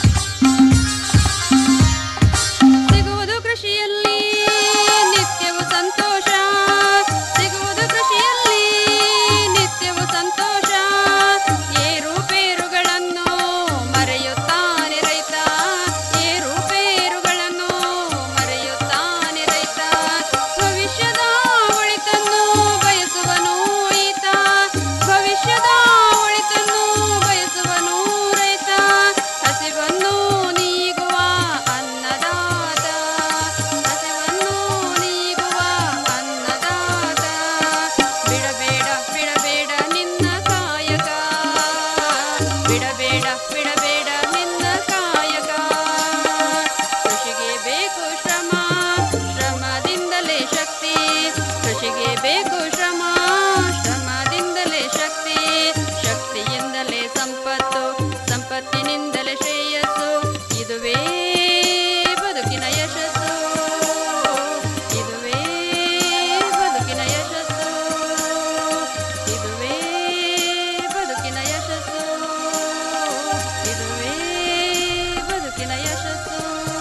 ಸಿಗುವುದು ಕೃಷಿಯಲ್ಲಿ ನಿತ್ಯವೂ ಬೇಕು ಶ್ರಮ ಶ್ರಮದಿಂದಲೇ ಶಕ್ತಿ ಕೃಷಿಗೆ ಬೇಕು ಶ್ರಮ ಶ್ರಮದಿಂದಲೇ ಶಕ್ತಿ ಶಕ್ತಿಯಿಂದಲೇ ಸಂಪತ್ತು ಸಂಪತ್ತಿನಿಂದಲೇ ಶ್ರೇಯಸ್ಸು ಇದುವೇ ಬದುಕಿನ ಯಶಸ್ಸು ಇದುವೇ ಬದುಕಿನ ಯಶಸ್ಸು ಇದುವೇ ಬದುಕಿನ ಯಶಸ್ಸು ಇದುವೇ ಬದುಕಿನ ಯಶಸ್ಸು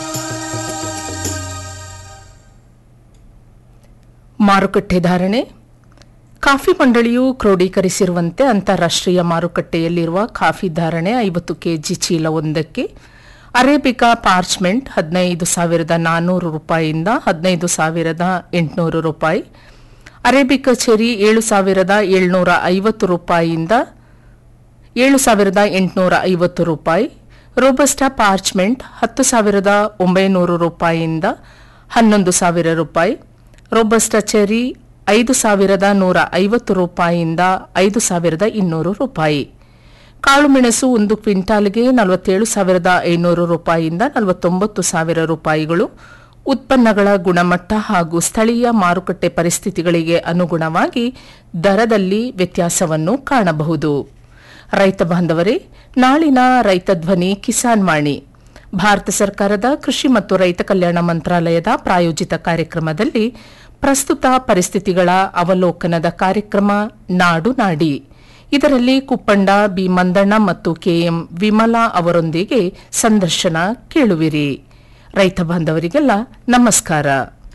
ಮಾರುಕಟ್ಟೆ ಧಾರಣೆ ಕಾಫಿ ಮಂಡಳಿಯು ಕ್ರೋಢೀಕರಿಸಿರುವಂತೆ ಅಂತಾರಾಷ್ಟ್ರೀಯ ಮಾರುಕಟ್ಟೆಯಲ್ಲಿರುವ ಕಾಫಿ ಧಾರಣೆ ಐವತ್ತು ಕೆಜಿ ಚೀಲ ಒಂದಕ್ಕೆ ಅರೇಬಿಕಾ ಪಾರ್ಚ್ಮೆಂಟ್ ಹದಿನೈದು ಸಾವಿರದ ನಾನ್ನೂರು ರೂಪಾಯಿಯಿಂದ ಹದಿನೈದು ಸಾವಿರದ ಎಂಟುನೂರು ರೂಪಾಯಿ ಅರೇಬಿಕಾ ಚೆರಿ ಏಳು ಸಾವಿರದ ಏಳ್ನೂರ ಐವತ್ತು ರೂಪಾಯಿಯಿಂದ ಏಳು ಸಾವಿರದ ಎಂಟುನೂರ ಐವತ್ತು ರೂಪಾಯಿ ರೋಬಸ್ಟಾ ಪಾರ್ಚ್ಮೆಂಟ್ ಹತ್ತು ಸಾವಿರದ ಒಂಬೈನೂರು ರೂಪಾಯಿಯಿಂದ ಹನ್ನೊಂದು ಸಾವಿರ ರೂಪಾಯಿ ರೋಬಸ್ಟಾ ಚೆರಿ ಐದು ಸಾವಿರದ ನೂರ ಐವತ್ತು ರೂಪಾಯಿಯಿಂದ ಐದು ಸಾವಿರದ ಇನ್ನೂರು ರೂಪಾಯಿ ಕಾಳುಮೆಣಸು ಒಂದು ಕ್ವಿಂಟಾಲ್ಗೆ ನಲವತ್ತೇಳು ಸಾವಿರದ ಐನೂರು ರೂಪಾಯಿಯಿಂದ ನಲವತ್ತೊಂಬತ್ತು ಸಾವಿರ ರೂಪಾಯಿಗಳು ಉತ್ಪನ್ನಗಳ ಗುಣಮಟ್ಟ ಹಾಗೂ ಸ್ಥಳೀಯ ಮಾರುಕಟ್ಟೆ ಪರಿಸ್ಥಿತಿಗಳಿಗೆ ಅನುಗುಣವಾಗಿ ದರದಲ್ಲಿ ವ್ಯತ್ಯಾಸವನ್ನು ಕಾಣಬಹುದು ರೈತ ಬಾಂಧವರೇ ನಾಳಿನ ರೈತ ಧ್ವನಿ ಕಿಸಾನ್ ವಾಣಿ ಭಾರತ ಸರ್ಕಾರದ ಕೃಷಿ ಮತ್ತು ರೈತ ಕಲ್ಯಾಣ ಮಂತ್ರಾಲಯದ ಪ್ರಾಯೋಜಿತ ಕಾರ್ಯಕ್ರಮದಲ್ಲಿ ಪ್ರಸ್ತುತ ಪರಿಸ್ಥಿತಿಗಳ ಅವಲೋಕನದ ಕಾರ್ಯಕ್ರಮ ನಾಡು ನಾಡಿ ಇದರಲ್ಲಿ ಕುಪ್ಪಂಡ ಬಿ ಮಂದಣ್ಣ ಮತ್ತು ಕೆಎಂ ವಿಮಲಾ ಅವರೊಂದಿಗೆ ಸಂದರ್ಶನ ಕೇಳುವಿರಿ ರೈತ ಬಾಂಧವರಿಗೆಲ್ಲ ನಮಸ್ಕಾರ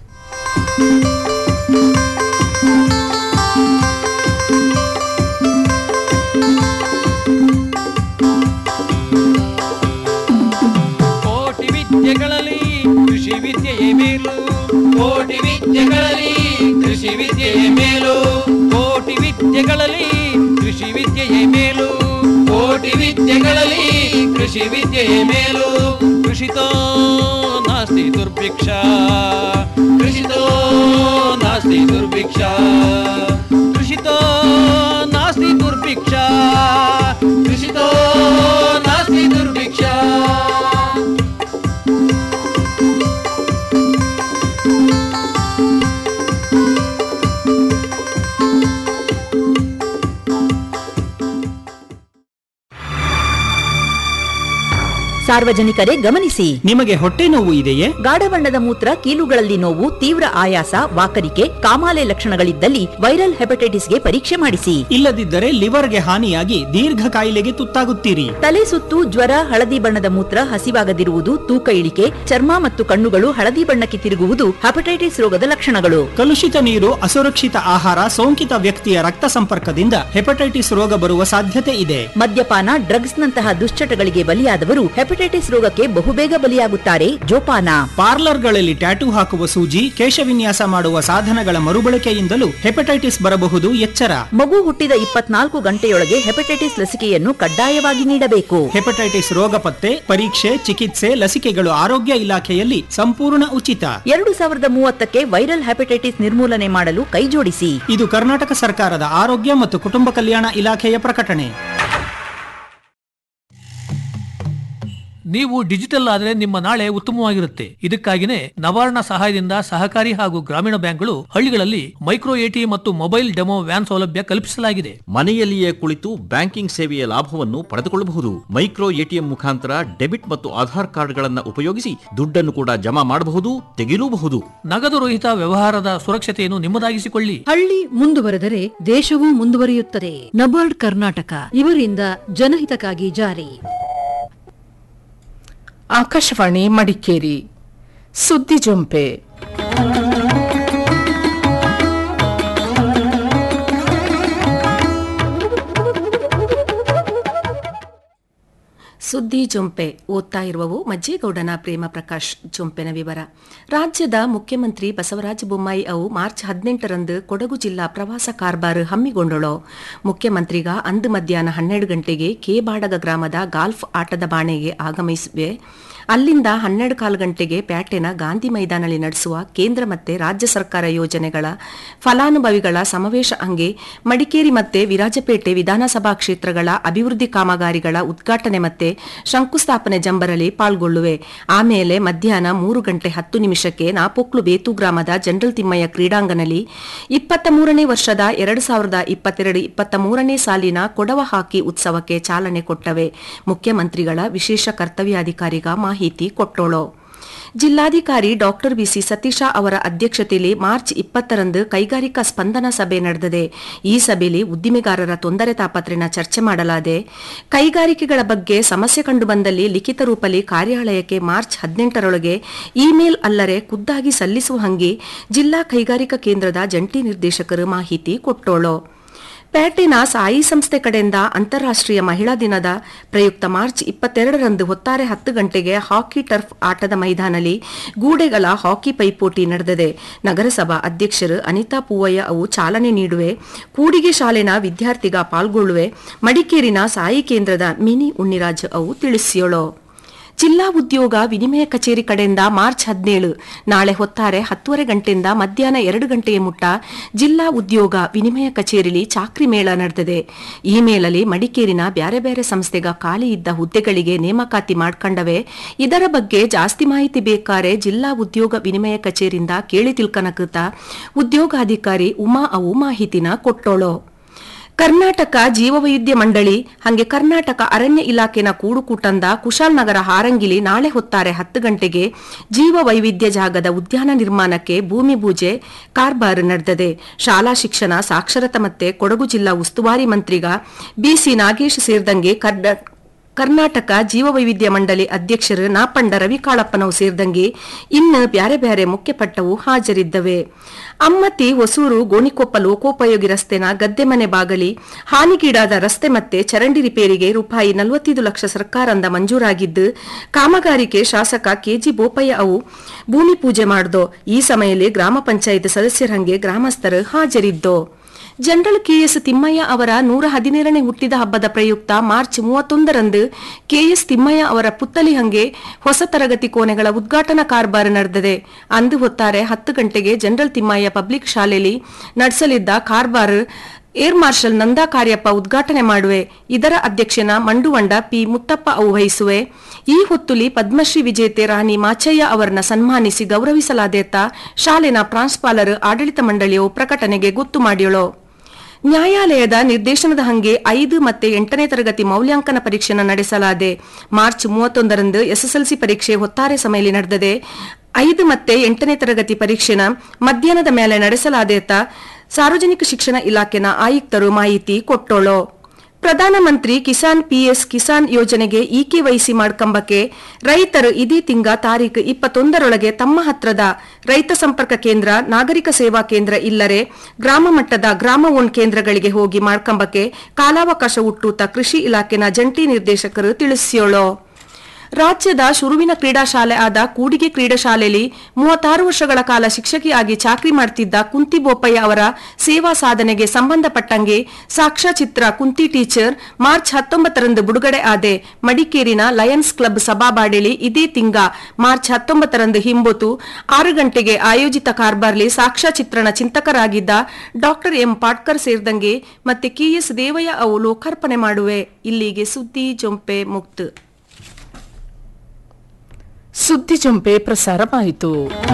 ಕೋಟಿ ವಿದ್ಯೆಗಳಲ್ಲಿ ಕೃಷಿ ವಿದ್ಯೆಯೇ ಮೇಲು ಕೋಟಿ ವಿದ್ಯೆಗಳಲ್ಲಿ ಕೃಷಿ ವಿದ್ಯೆಯೇ ಮೇಲು ಕೋಟಿ ವಿದ್ಯೆಗಳಲ್ಲಿ ಕೃಷಿ ವಿದ್ಯೆಯೇ ಮೇಲು ಕೋಟಿ ವಿದ್ಯೆಗಳಲ್ಲಿ ಕೃಷಿ ವಿದ್ಯೆಯೇ ಮೇಲು ಕೃಷಿತೋ ನಾಸ್ತಿ ದುರ್ಭಿಕ್ಷ ಕೃಷಿತೋ ನಾಸ್ತಿ ದುರ್ಭಿಕ್ಷ ಕೃಷಿತೋ ನಾಸ್ತಿ ದುರ್ಭಿಕ್ಷ ಕೃಷಿತೋ ನಾಸ್ತಿ ದುರ್ಭಿಕ್ಷ ಸಾರ್ವಜನಿಕರೇ ಗಮನಿಸಿ ನಿಮಗೆ ಹೊಟ್ಟೆ ನೋವು ಇದೆಯೇ ಗಾಢ ಬಣ್ಣದ ಮೂತ್ರ ಕೀಲುಗಳಲ್ಲಿ ನೋವು ತೀವ್ರ ಆಯಾಸ ವಾಕರಿಕೆ ಕಾಮಾಲೆ ಲಕ್ಷಣಗಳಿದ್ದಲ್ಲಿ ವೈರಲ್ ಹೆಪಟೈಟಿಸ್ಗೆ ಪರೀಕ್ಷೆ ಮಾಡಿಸಿ ಇಲ್ಲದಿದ್ದರೆ ಲಿವರ್ಗೆ ಹಾನಿಯಾಗಿ ದೀರ್ಘ ಕಾಯಿಲೆಗೆ ತುತ್ತಾಗುತ್ತೀರಿ ತಲೆ ಸುತ್ತು ಜ್ವರ ಹಳದಿ ಬಣ್ಣದ ಮೂತ್ರ ಹಸಿವಾಗದಿರುವುದು ತೂಕ ಇಳಿಕೆ ಚರ್ಮ ಮತ್ತು ಕಣ್ಣುಗಳು ಹಳದಿ ಬಣ್ಣಕ್ಕೆ ತಿರುಗುವುದು ಹೆಪಟೈಟಿಸ್ ರೋಗದ ಲಕ್ಷಣಗಳು ಕಲುಷಿತ ನೀರು ಅಸುರಕ್ಷಿತ ಆಹಾರ ಸೋಂಕಿತ ವ್ಯಕ್ತಿಯ ರಕ್ತ ಸಂಪರ್ಕದಿಂದ ಹೆಪಟೈಟಿಸ್ ರೋಗ ಬರುವ ಸಾಧ್ಯತೆ ಇದೆ ಮದ್ಯಪಾನ ಡ್ರಗ್ಸ್ ನಂತಹ ದುಶ್ಚಟಗಳಿಗೆ ಬಲಿಯಾದವರು ಹೆಪಟೈಟಿಸ್ ರೋಗಕ್ಕೆ ಬಹುಬೇಗ ಬಲಿಯಾಗುತ್ತಾರೆ ಜೋಪಾನ ಪಾರ್ಲರ್ಗಳಲ್ಲಿ ಟ್ಯಾಟೂ ಹಾಕುವ ಸೂಜಿ ಕೇಶವಿನ್ಯಾಸ ಮಾಡುವ ಸಾಧನಗಳ ಮರುಬಳಕೆಯಿಂದಲೂ ಹೆಪಟೈಟಿಸ್ ಬರಬಹುದು ಎಚ್ಚರ ಮಗು ಹುಟ್ಟಿದ ಇಪ್ಪತ್ನಾಲ್ಕು ಗಂಟೆಯೊಳಗೆ ಹೆಪಟೈಟಿಸ್ ಲಸಿಕೆಯನ್ನು ಕಡ್ಡಾಯವಾಗಿ ನೀಡಬೇಕು ಹೆಪಟೈಟಿಸ್ ರೋಗ ಪತ್ತೆ ಪರೀಕ್ಷೆ ಚಿಕಿತ್ಸೆ ಲಸಿಕೆಗಳು ಆರೋಗ್ಯ ಇಲಾಖೆಯಲ್ಲಿ ಸಂಪೂರ್ಣ ಉಚಿತ ಎರಡು ಸಾವಿರದ ಮೂವತ್ತಕ್ಕೆ ವೈರಲ್ ಹೆಪಟೈಟಿಸ್ ನಿರ್ಮೂಲನೆ ಮಾಡಲು ಕೈಜೋಡಿಸಿ ಇದು ಕರ್ನಾಟಕ ಸರ್ಕಾರದ ಆರೋಗ್ಯ ಮತ್ತು ಕುಟುಂಬ ಕಲ್ಯಾಣ ಇಲಾಖೆಯ ಪ್ರಕಟಣೆ ನೀವು ಡಿಜಿಟಲ್ ಆದರೆ ನಿಮ್ಮ ನಾಳೆ ಉತ್ತಮವಾಗಿರುತ್ತೆ ಇದಕ್ಕಾಗಿನೇ ನವಾರ್ಣ ಸಹಾಯದಿಂದ ಸಹಕಾರಿ ಹಾಗೂ ಗ್ರಾಮೀಣ ಬ್ಯಾಂಕ್ಗಳು ಹಳ್ಳಿಗಳಲ್ಲಿ ಮೈಕ್ರೋ ಎಟಿ ಮತ್ತು ಮೊಬೈಲ್ ಡೆಮೋ ವ್ಯಾನ್ ಸೌಲಭ್ಯ ಕಲ್ಪಿಸಲಾಗಿದೆ ಮನೆಯಲ್ಲಿಯೇ ಕುಳಿತು ಬ್ಯಾಂಕಿಂಗ್ ಸೇವೆಯ ಲಾಭವನ್ನು ಪಡೆದುಕೊಳ್ಳಬಹುದು ಮೈಕ್ರೋ ಎಟಿಎಂ ಮುಖಾಂತರ ಡೆಬಿಟ್ ಮತ್ತು ಆಧಾರ್ ಕಾರ್ಡ್ಗಳನ್ನು ಉಪಯೋಗಿಸಿ ದುಡ್ಡನ್ನು ಕೂಡ ಜಮಾ ಮಾಡಬಹುದು ತೆಗೆಯಲೂಬಹುದು ನಗದು ರಹಿತ ವ್ಯವಹಾರದ ಸುರಕ್ಷತೆಯನ್ನು ನಿಮ್ಮದಾಗಿಸಿಕೊಳ್ಳಿ ಹಳ್ಳಿ ಮುಂದುವರೆದರೆ ದೇಶವೂ ಮುಂದುವರಿಯುತ್ತದೆ ನಬಾರ್ಡ್ ಕರ್ನಾಟಕ ಇವರಿಂದ ಜನಹಿತಕ್ಕಾಗಿ ಜಾರಿ ಆಕಾಶವಾಣಿ ಮಡಿಕೇರಿ ಸುದ್ದಿ ಜೊಂಪೆ ಸುದ್ದಿ ಜೊಂಪೆ ಓದ್ತಾ ಇರುವವು ಮಜ್ಜೇಗೌಡನ ಪ್ರೇಮ ಪ್ರಕಾಶ್ ಜೊಂಪೆನ ವಿವರ ರಾಜ್ಯದ ಮುಖ್ಯಮಂತ್ರಿ ಬಸವರಾಜ ಬೊಮ್ಮಾಯಿ ಅವು ಮಾರ್ಚ್ ಹದಿನೆಂಟರಂದು ಕೊಡಗು ಜಿಲ್ಲಾ ಪ್ರವಾಸ ಕಾರ್ಬಾರ್ ಹಮ್ಮಿಗೊಂಡಳು ಮುಖ್ಯಮಂತ್ರಿಗ ಅಂದು ಮಧ್ಯಾಹ್ನ ಹನ್ನೆರಡು ಗಂಟೆಗೆ ಕೇಬಾಡಗ ಗ್ರಾಮದ ಗಾಲ್ಫ್ ಆಟದ ಬಾಣೆಗೆ ಆಗಮಿಸಿವೆ ಅಲ್ಲಿಂದ ಹನ್ನೆರಡು ಕಾಲು ಗಂಟೆಗೆ ಪ್ಯಾಟೆನ ಗಾಂಧಿ ಮೈದಾನಲ್ಲಿ ನಡೆಸುವ ಕೇಂದ್ರ ಮತ್ತೆ ರಾಜ್ಯ ಸರ್ಕಾರ ಯೋಜನೆಗಳ ಫಲಾನುಭವಿಗಳ ಸಮಾವೇಶ ಅಂಗೆ ಮಡಿಕೇರಿ ಮತ್ತೆ ವಿರಾಜಪೇಟೆ ವಿಧಾನಸಭಾ ಕ್ಷೇತ್ರಗಳ ಅಭಿವೃದ್ಧಿ ಕಾಮಗಾರಿಗಳ ಉದ್ಘಾಟನೆ ಮತ್ತೆ ಶಂಕುಸ್ಥಾಪನೆ ಜಂಬರಲಿ ಪಾಲ್ಗೊಳ್ಳುವೆ ಆಮೇಲೆ ಮಧ್ಯಾಹ್ನ ಮೂರು ಗಂಟೆ ಹತ್ತು ನಿಮಿಷಕ್ಕೆ ನಾಪೊಕ್ಲು ಬೇತು ಗ್ರಾಮದ ಜನರಲ್ ತಿಮ್ಮಯ್ಯ ಕ್ರೀಡಾಂಗಣದಲ್ಲಿ ಇಪ್ಪತ್ತ ಮೂರನೇ ವರ್ಷದ ಎರಡು ಸಾವಿರದ ಇಪ್ಪತ್ತೆರಡು ಇಪ್ಪತ್ತ ಮೂರನೇ ಸಾಲಿನ ಕೊಡವ ಹಾಕಿ ಉತ್ಸವಕ್ಕೆ ಚಾಲನೆ ಕೊಟ್ಟವೆ ಮುಖ್ಯಮಂತ್ರಿಗಳ ವಿಶೇಷ ಕರ್ತವ್ಯಾಧಿಕಾರಿಗ ಮಾಹಿತಿ ಕೊಟ್ಟೋಳು ಜಿಲ್ಲಾಧಿಕಾರಿ ಡಾಕ್ಟರ್ ಬಿಸಿ ಸತೀಶ ಅವರ ಅಧ್ಯಕ್ಷತೆಯಲ್ಲಿ ಮಾರ್ಚ್ ಇಪ್ಪತ್ತರಂದು ಕೈಗಾರಿಕಾ ಸ್ಪಂದನ ಸಭೆ ನಡೆದಿದೆ ಈ ಸಭೆಯಲ್ಲಿ ಉದ್ದಿಮೆಗಾರರ ತೊಂದರೆ ತಾಪತ್ರೆನ ಚರ್ಚೆ ಮಾಡಲಾದೆ ಕೈಗಾರಿಕೆಗಳ ಬಗ್ಗೆ ಸಮಸ್ಯೆ ಕಂಡುಬಂದಲ್ಲಿ ಲಿಖಿತ ರೂಪದಲ್ಲಿ ಕಾರ್ಯಾಲಯಕ್ಕೆ ಮಾರ್ಚ್ ಹದಿನೆಂಟರೊಳಗೆ ಇಮೇಲ್ ಅಲ್ಲರೆ ಖುದ್ದಾಗಿ ಸಲ್ಲಿಸುವ ಹಂಗೆ ಜಿಲ್ಲಾ ಕೈಗಾರಿಕಾ ಕೇಂದ್ರದ ಜಂಟಿ ನಿರ್ದೇಶಕರು ಮಾಹಿತಿ ಕೊಟ್ಟೋಳು ಪ್ಯಾಟಿನ ಸಾಯಿ ಸಂಸ್ಥೆ ಕಡೆಯಿಂದ ಅಂತಾರಾಷ್ಟ್ರೀಯ ಮಹಿಳಾ ದಿನದ ಪ್ರಯುಕ್ತ ಮಾರ್ಚ್ ಇಪ್ಪತ್ತೆರಡರಂದು ಹೊತ್ತಾರೆ ಹತ್ತು ಗಂಟೆಗೆ ಹಾಕಿ ಟರ್ಫ್ ಆಟದ ಮೈದಾನಲ್ಲಿ ಗೂಡೆಗಳ ಹಾಕಿ ಪೈಪೋಟಿ ನಡೆದಿದೆ ನಗರಸಭಾ ಅಧ್ಯಕ್ಷರು ಅನಿತಾ ಪೂವಯ್ಯ ಅವು ಚಾಲನೆ ನೀಡುವೆ ಕೂಡಿಗೆ ಶಾಲೆನ ವಿದ್ಯಾರ್ಥಿಗ ಪಾಲ್ಗೊಳ್ಳುವೆ ಮಡಿಕೇರಿನ ಸಾಯಿ ಕೇಂದ್ರದ ಮಿನಿ ಉಣ್ಣಿರಾಜ್ ಅವು ತಿಳಿಸಿಯೋಳು ಜಿಲ್ಲಾ ಉದ್ಯೋಗ ವಿನಿಮಯ ಕಚೇರಿ ಕಡೆಯಿಂದ ಮಾರ್ಚ್ ಹದಿನೇಳು ನಾಳೆ ಹೊತ್ತಾರೆ ಹತ್ತುವರೆ ಗಂಟೆಯಿಂದ ಮಧ್ಯಾಹ್ನ ಎರಡು ಗಂಟೆಯ ಮುಟ್ಟ ಜಿಲ್ಲಾ ಉದ್ಯೋಗ ವಿನಿಮಯ ಕಚೇರಿಲಿ ಚಾಕ್ರಿ ಮೇಳ ನಡೆದಿದೆ ಈ ಮೇಳಲ್ಲಿ ಮಡಿಕೇರಿನ ಬ್ಯಾರೆ ಬ್ಯಾರೆ ಸಂಸ್ಥೆಗ ಖಾಲಿ ಇದ್ದ ಹುದ್ದೆಗಳಿಗೆ ನೇಮಕಾತಿ ಮಾಡ್ಕೊಂಡವೆ ಇದರ ಬಗ್ಗೆ ಜಾಸ್ತಿ ಮಾಹಿತಿ ಬೇಕಾರೆ ಜಿಲ್ಲಾ ಉದ್ಯೋಗ ವಿನಿಮಯ ಕಚೇರಿಯಿಂದ ಕೇಳಿ ತಿಳ್ಕನಕೃತ ಉದ್ಯೋಗಾಧಿಕಾರಿ ಉಮಾ ಅವು ಮಾಹಿತಿನ ಕೊಟ್ಟೋಳು ಕರ್ನಾಟಕ ಜೀವವೈವಿಧ್ಯ ಮಂಡಳಿ ಹಂಗೆ ಕರ್ನಾಟಕ ಅರಣ್ಯ ಇಲಾಖೆನ ಕೂಡುಕೂಟಂದ ಕುಶಾಲನಗರ ಹಾರಂಗಿಲಿ ನಾಳೆ ಹೊತ್ತಾರೆ ಹತ್ತು ಗಂಟೆಗೆ ಜೀವ ವೈವಿಧ್ಯ ಜಾಗದ ಉದ್ಯಾನ ನಿರ್ಮಾಣಕ್ಕೆ ಭೂಮಿ ಪೂಜೆ ಕಾರ್ಬಾರ್ ನಡೆದಿದೆ ಶಾಲಾ ಶಿಕ್ಷಣ ಸಾಕ್ಷರತಾ ಮತ್ತೆ ಕೊಡಗು ಜಿಲ್ಲಾ ಉಸ್ತುವಾರಿ ಮಂತ್ರಿಗ ಬಿಸಿ ನಾಗೇಶ್ ಸೇರಿದಂಗೆ ಕರ್ನಾ ಕರ್ನಾಟಕ ಜೀವವೈವಿಧ್ಯ ಮಂಡಳಿ ಅಧ್ಯಕ್ಷರು ನಾಪಂಡ ರವಿ ಕಾಳಪ್ಪನವು ಸೇರಿದಂಗೆ ಇನ್ನು ಬ್ಯಾರೆ ಬ್ಯಾರೆ ಮುಖ್ಯಪಟ್ಟವು ಹಾಜರಿದ್ದವೆ ಅಮ್ಮತಿ ಹೊಸೂರು ಗೋಣಿಕೊಪ್ಪ ಲೋಕೋಪಯೋಗಿ ರಸ್ತೆನ ಗದ್ದೆಮನೆ ಬಾಗಲಿ ಹಾನಿಗೀಡಾದ ರಸ್ತೆ ಮತ್ತೆ ಚರಂಡಿ ರಿಪೇರಿಗೆ ರೂಪಾಯಿ ನಲವತ್ತೈದು ಲಕ್ಷ ಸರ್ಕಾರದಿಂದ ಮಂಜೂರಾಗಿದ್ದು ಕಾಮಗಾರಿಕೆ ಶಾಸಕ ಕೆಜಿ ಬೋಪಯ್ಯ ಅವು ಭೂಮಿ ಪೂಜೆ ಮಾಡ್ದೋ ಈ ಸಮಯದಲ್ಲಿ ಗ್ರಾಮ ಪಂಚಾಯತ್ ಸದಸ್ಯರಂಗೆ ಗ್ರಾಮಸ್ಥರು ಹಾಜರಿದ್ದೋ ಜನರಲ್ ಕೆಎಸ್ ತಿಮ್ಮಯ್ಯ ಅವರ ನೂರ ಹದಿನೇಳನೇ ಹುಟ್ಟಿದ ಹಬ್ಬದ ಪ್ರಯುಕ್ತ ಮಾರ್ಚ್ ಮೂವತ್ತೊಂದರಂದು ಕೆಎಸ್ ತಿಮ್ಮಯ್ಯ ಅವರ ಪುತ್ತಲಿ ಹಂಗೆ ಹೊಸ ತರಗತಿ ಕೋಣೆಗಳ ಉದ್ಘಾಟನಾ ಕಾರ್ಬಾರ್ ನಡೆದಿದೆ ಅಂದು ಹೊತ್ತಾರೆ ಹತ್ತು ಗಂಟೆಗೆ ಜನರಲ್ ತಿಮ್ಮಯ್ಯ ಪಬ್ಲಿಕ್ ಶಾಲೆಯಲ್ಲಿ ನಡೆಸಲಿದ್ದ ಕಾರ್ಬಾರ್ ಏರ್ ಮಾರ್ಷಲ್ ನಂದಾ ಕಾರ್ಯಪ್ಪ ಉದ್ಘಾಟನೆ ಮಾಡುವೆ ಇದರ ಅಧ್ಯಕ್ಷನ ಮಂಡುವಂಡ ಪಿ ಮುತ್ತಪ್ಪ ಅವು ವಹಿಸುವೆ ಈ ಹೊತ್ತುಲಿ ಪದ್ಮಶ್ರೀ ವಿಜೇತೆ ರಾಣಿ ಮಾಚಯ್ಯ ಅವರನ್ನ ಸನ್ಮಾನಿಸಿ ಗೌರವಿಸಲಾದೇತ ಶಾಲೆನ ಪ್ರಾಂಶುಪಾಲರು ಆಡಳಿತ ಮಂಡಳಿಯು ಪ್ರಕಟಣೆಗೆ ಗೊತ್ತು ಮಾಡಿಯೋಳು ನ್ಯಾಯಾಲಯದ ನಿರ್ದೇಶನದ ಹಂಗೆ ಐದು ಮತ್ತೆ ಎಂಟನೇ ತರಗತಿ ಮೌಲ್ಯಾಂಕನ ಪರೀಕ್ಷೆನ ನಡೆಸಲಾದೆ ಮಾರ್ಚ್ ಮೂವತ್ತೊಂದರಂದು ಎಸ್ಎಸ್ಎಲ್ಸಿ ಪರೀಕ್ಷೆ ಹೊತ್ತಾರೆ ಸಮಯದಲ್ಲಿ ನಡೆದಿದೆ ಐದು ಮತ್ತೆ ಎಂಟನೇ ತರಗತಿ ಪರೀಕ್ಷೆನ ಮಧ್ಯಾಹ್ನದ ಮೇಲೆ ನಡೆಸಲಾದೇತ ಸಾರ್ವಜನಿಕ ಶಿಕ್ಷಣ ಇಲಾಖೆನ ಆಯುಕ್ತರು ಮಾಹಿತಿ ಕೊಟ್ಟೋಳು ಪ್ರಧಾನಮಂತ್ರಿ ಕಿಸಾನ್ ಪಿಎಸ್ ಕಿಸಾನ್ ಯೋಜನೆಗೆ ಇಕೆವೈಸಿ ಮಾಡ್ಕಂಬಕ್ಕೆ ರೈತರು ಇದೇ ತಿಂಗ ತಾರೀಕು ಇಪ್ಪತ್ತೊಂದರೊಳಗೆ ತಮ್ಮ ಹತ್ರದ ರೈತ ಸಂಪರ್ಕ ಕೇಂದ್ರ ನಾಗರಿಕ ಸೇವಾ ಕೇಂದ್ರ ಇಲ್ಲರೆ ಗ್ರಾಮ ಮಟ್ಟದ ಗ್ರಾಮ ಒಣ್ ಕೇಂದ್ರಗಳಿಗೆ ಹೋಗಿ ಮಾಡ್ಕಂಬಕ್ಕೆ ಕಾಲಾವಕಾಶ ಹುಟ್ಟೂತ ಕೃಷಿ ಇಲಾಖೆನ ಜಂಟಿ ನಿರ್ದೇಶಕರು ತಿಳಿಸಿಯೋಳು ರಾಜ್ಯದ ಶುರುವಿನ ಕ್ರೀಡಾಶಾಲೆ ಆದ ಕೂಡಿಗೆ ಕ್ರೀಡಾಶಾಲೆಯಲ್ಲಿ ಮೂವತ್ತಾರು ವರ್ಷಗಳ ಕಾಲ ಶಿಕ್ಷಕಿಯಾಗಿ ಚಾಕ್ರಿ ಮಾಡ್ತಿದ್ದ ಕುಂತಿ ಬೋಪಯ್ಯ ಅವರ ಸೇವಾ ಸಾಧನೆಗೆ ಸಂಬಂಧಪಟ್ಟಂಗೆ ಸಾಕ್ಷ್ಯಚಿತ್ರ ಕುಂತಿ ಟೀಚರ್ ಮಾರ್ಚ್ ಹತ್ತೊಂಬತ್ತರಂದು ಬಿಡುಗಡೆ ಆದೆ ಮಡಿಕೇರಿನ ಲಯನ್ಸ್ ಕ್ಲಬ್ ಸಭಾಬಾಡೆಲಿ ಇದೇ ತಿಂಗ ಮಾರ್ಚ್ ಹತ್ತೊಂಬತ್ತರಂದು ಹಿಂಬೊತ್ತು ಆರು ಗಂಟೆಗೆ ಆಯೋಜಿತ ಕಾರ್ಬಾರ್ಲಿ ಸಾಕ್ಷ್ಯಚಿತ್ರಣ ಚಿಂತಕರಾಗಿದ್ದ ಡಾಕ್ಟರ್ ಎಂ ಪಾಟ್ಕರ್ ಸೇರಿದಂಗೆ ಮತ್ತೆ ಕೆಎಸ್ ದೇವಯ್ಯ ಅವು ಲೋಕಾರ್ಪಣೆ ಮಾಡುವೆ ಇಲ್ಲಿಗೆ ಸುದ್ದಿ ಜೊಂಪೆ ಮುಕ್ತು ಸುದ್ದಿ ಜೊಂಪೆ ಪ್ರಸಾರವಾಯಿತು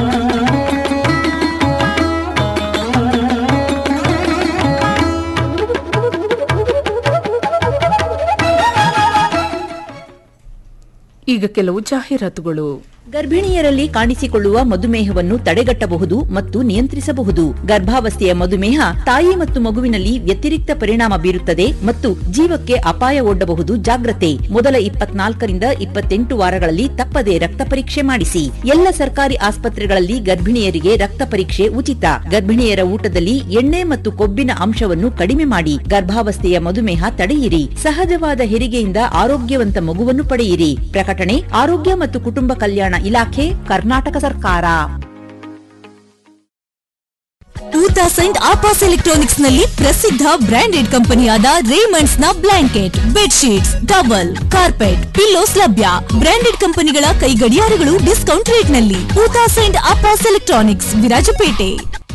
ಈಗ ಕೆಲವು ಜಾಹೀರಾತುಗಳು ಗರ್ಭಿಣಿಯರಲ್ಲಿ ಕಾಣಿಸಿಕೊಳ್ಳುವ ಮಧುಮೇಹವನ್ನು ತಡೆಗಟ್ಟಬಹುದು ಮತ್ತು ನಿಯಂತ್ರಿಸಬಹುದು ಗರ್ಭಾವಸ್ಥೆಯ ಮಧುಮೇಹ ತಾಯಿ ಮತ್ತು ಮಗುವಿನಲ್ಲಿ ವ್ಯತಿರಿಕ್ತ ಪರಿಣಾಮ ಬೀರುತ್ತದೆ ಮತ್ತು ಜೀವಕ್ಕೆ ಅಪಾಯ ಒಡ್ಡಬಹುದು ಜಾಗ್ರತೆ ಮೊದಲ ಇಪ್ಪತ್ನಾಲ್ಕರಿಂದ ಇಪ್ಪತ್ತೆಂಟು ವಾರಗಳಲ್ಲಿ ತಪ್ಪದೆ ರಕ್ತ ಪರೀಕ್ಷೆ ಮಾಡಿಸಿ ಎಲ್ಲ ಸರ್ಕಾರಿ ಆಸ್ಪತ್ರೆಗಳಲ್ಲಿ ಗರ್ಭಿಣಿಯರಿಗೆ ರಕ್ತ ಪರೀಕ್ಷೆ ಉಚಿತ ಗರ್ಭಿಣಿಯರ ಊಟದಲ್ಲಿ ಎಣ್ಣೆ ಮತ್ತು ಕೊಬ್ಬಿನ ಅಂಶವನ್ನು ಕಡಿಮೆ ಮಾಡಿ ಗರ್ಭಾವಸ್ಥೆಯ ಮಧುಮೇಹ ತಡೆಯಿರಿ ಸಹಜವಾದ ಹೆರಿಗೆಯಿಂದ ಆರೋಗ್ಯವಂತ ಮಗುವನ್ನು ಪಡೆಯಿರಿ ಪ್ರಕಟಣೆ ಆರೋಗ್ಯ ಮತ್ತು ಕುಟುಂಬ ಕಲ್ಯಾಣ ಇಲಾಖೆ ಕರ್ನಾಟಕ ಸರ್ಕಾರ ಊತಾಸ್ ಅಂಡ್ ಆಪಾಸ್ ಎಲೆಕ್ಟ್ರಾನಿಕ್ಸ್ ನಲ್ಲಿ ಪ್ರಸಿದ್ಧ ಬ್ರಾಂಡೆಡ್ ಕಂಪನಿಯಾದ ರೇಮಂಡ್ಸ್ ನ blanket bedsheets towel carpet pillows ಲಭ್ಯ ಬ್ರಾಂಡೆಡ್ ಕಂಪನಿಗಳ ಕೈ ಗಡಿಯಾರಗಳು ಡಿಸ್ಕೌಂಟ್ ರೇಟ್ ನಲ್ಲಿ ಊತಾಸ್ ಅಂಡ್ ಆಪಾಸ್ ಎಲೆಕ್ಟ್ರಾನಿಕ್ಸ್ ವಿರಾಜಪೇಟೆ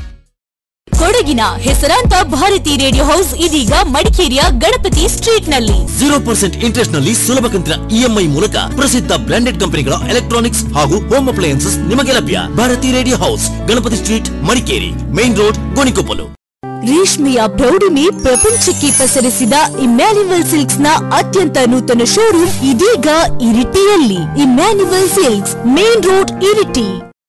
ಕೊಡಗಿನ ಹೆಸರಾಂತ ಭಾರತಿ ರೇಡಿಯೋ ಹೌಸ್ ಇದೀಗ ಮಡಿಕೇರಿಯ ಗಣಪತಿ ಸ್ಟ್ರೀಟ್ ನಲ್ಲಿ ಜೀರೋ ಪರ್ಸೆಂಟ್ ಇಂಟ್ರೆಸ್ಟ್ ನಲ್ಲಿ ಸುಲಭ ಕಂತಿನ ಇಎಂಐ ಮೂಲಕ ಪ್ರಸಿದ್ಧ ಬ್ರಾಂಡೆಡ್ ಕಂಪನಿಗಳ ಎಲೆಕ್ಟ್ರಾನಿಕ್ಸ್ ಹಾಗೂ ಹೋಮ್ ಅಪ್ಲಯನ್ಸಸ್ ನಿಮಗೆ ಲಭ್ಯ Bharati radio house Ganapati street Madikeri main road Gonikoppal ರೇಷ್ಮೆಯ ಪ್ರೌಢಿಮೆ ಪ್ರಪಂಚಕ್ಕೆ ಪಸರಿಸಿದ ಇಮ್ಯಾನ್ಯುವಲ್ ಸಿಲ್ಕ್ಸ್ ನ ಅತ್ಯಂತ ನೂತನ ಶೋರೂಮ್ ಇದೀಗ ಇರಿಟಿಯಲ್ಲಿ Emmanuel silks main road Iritty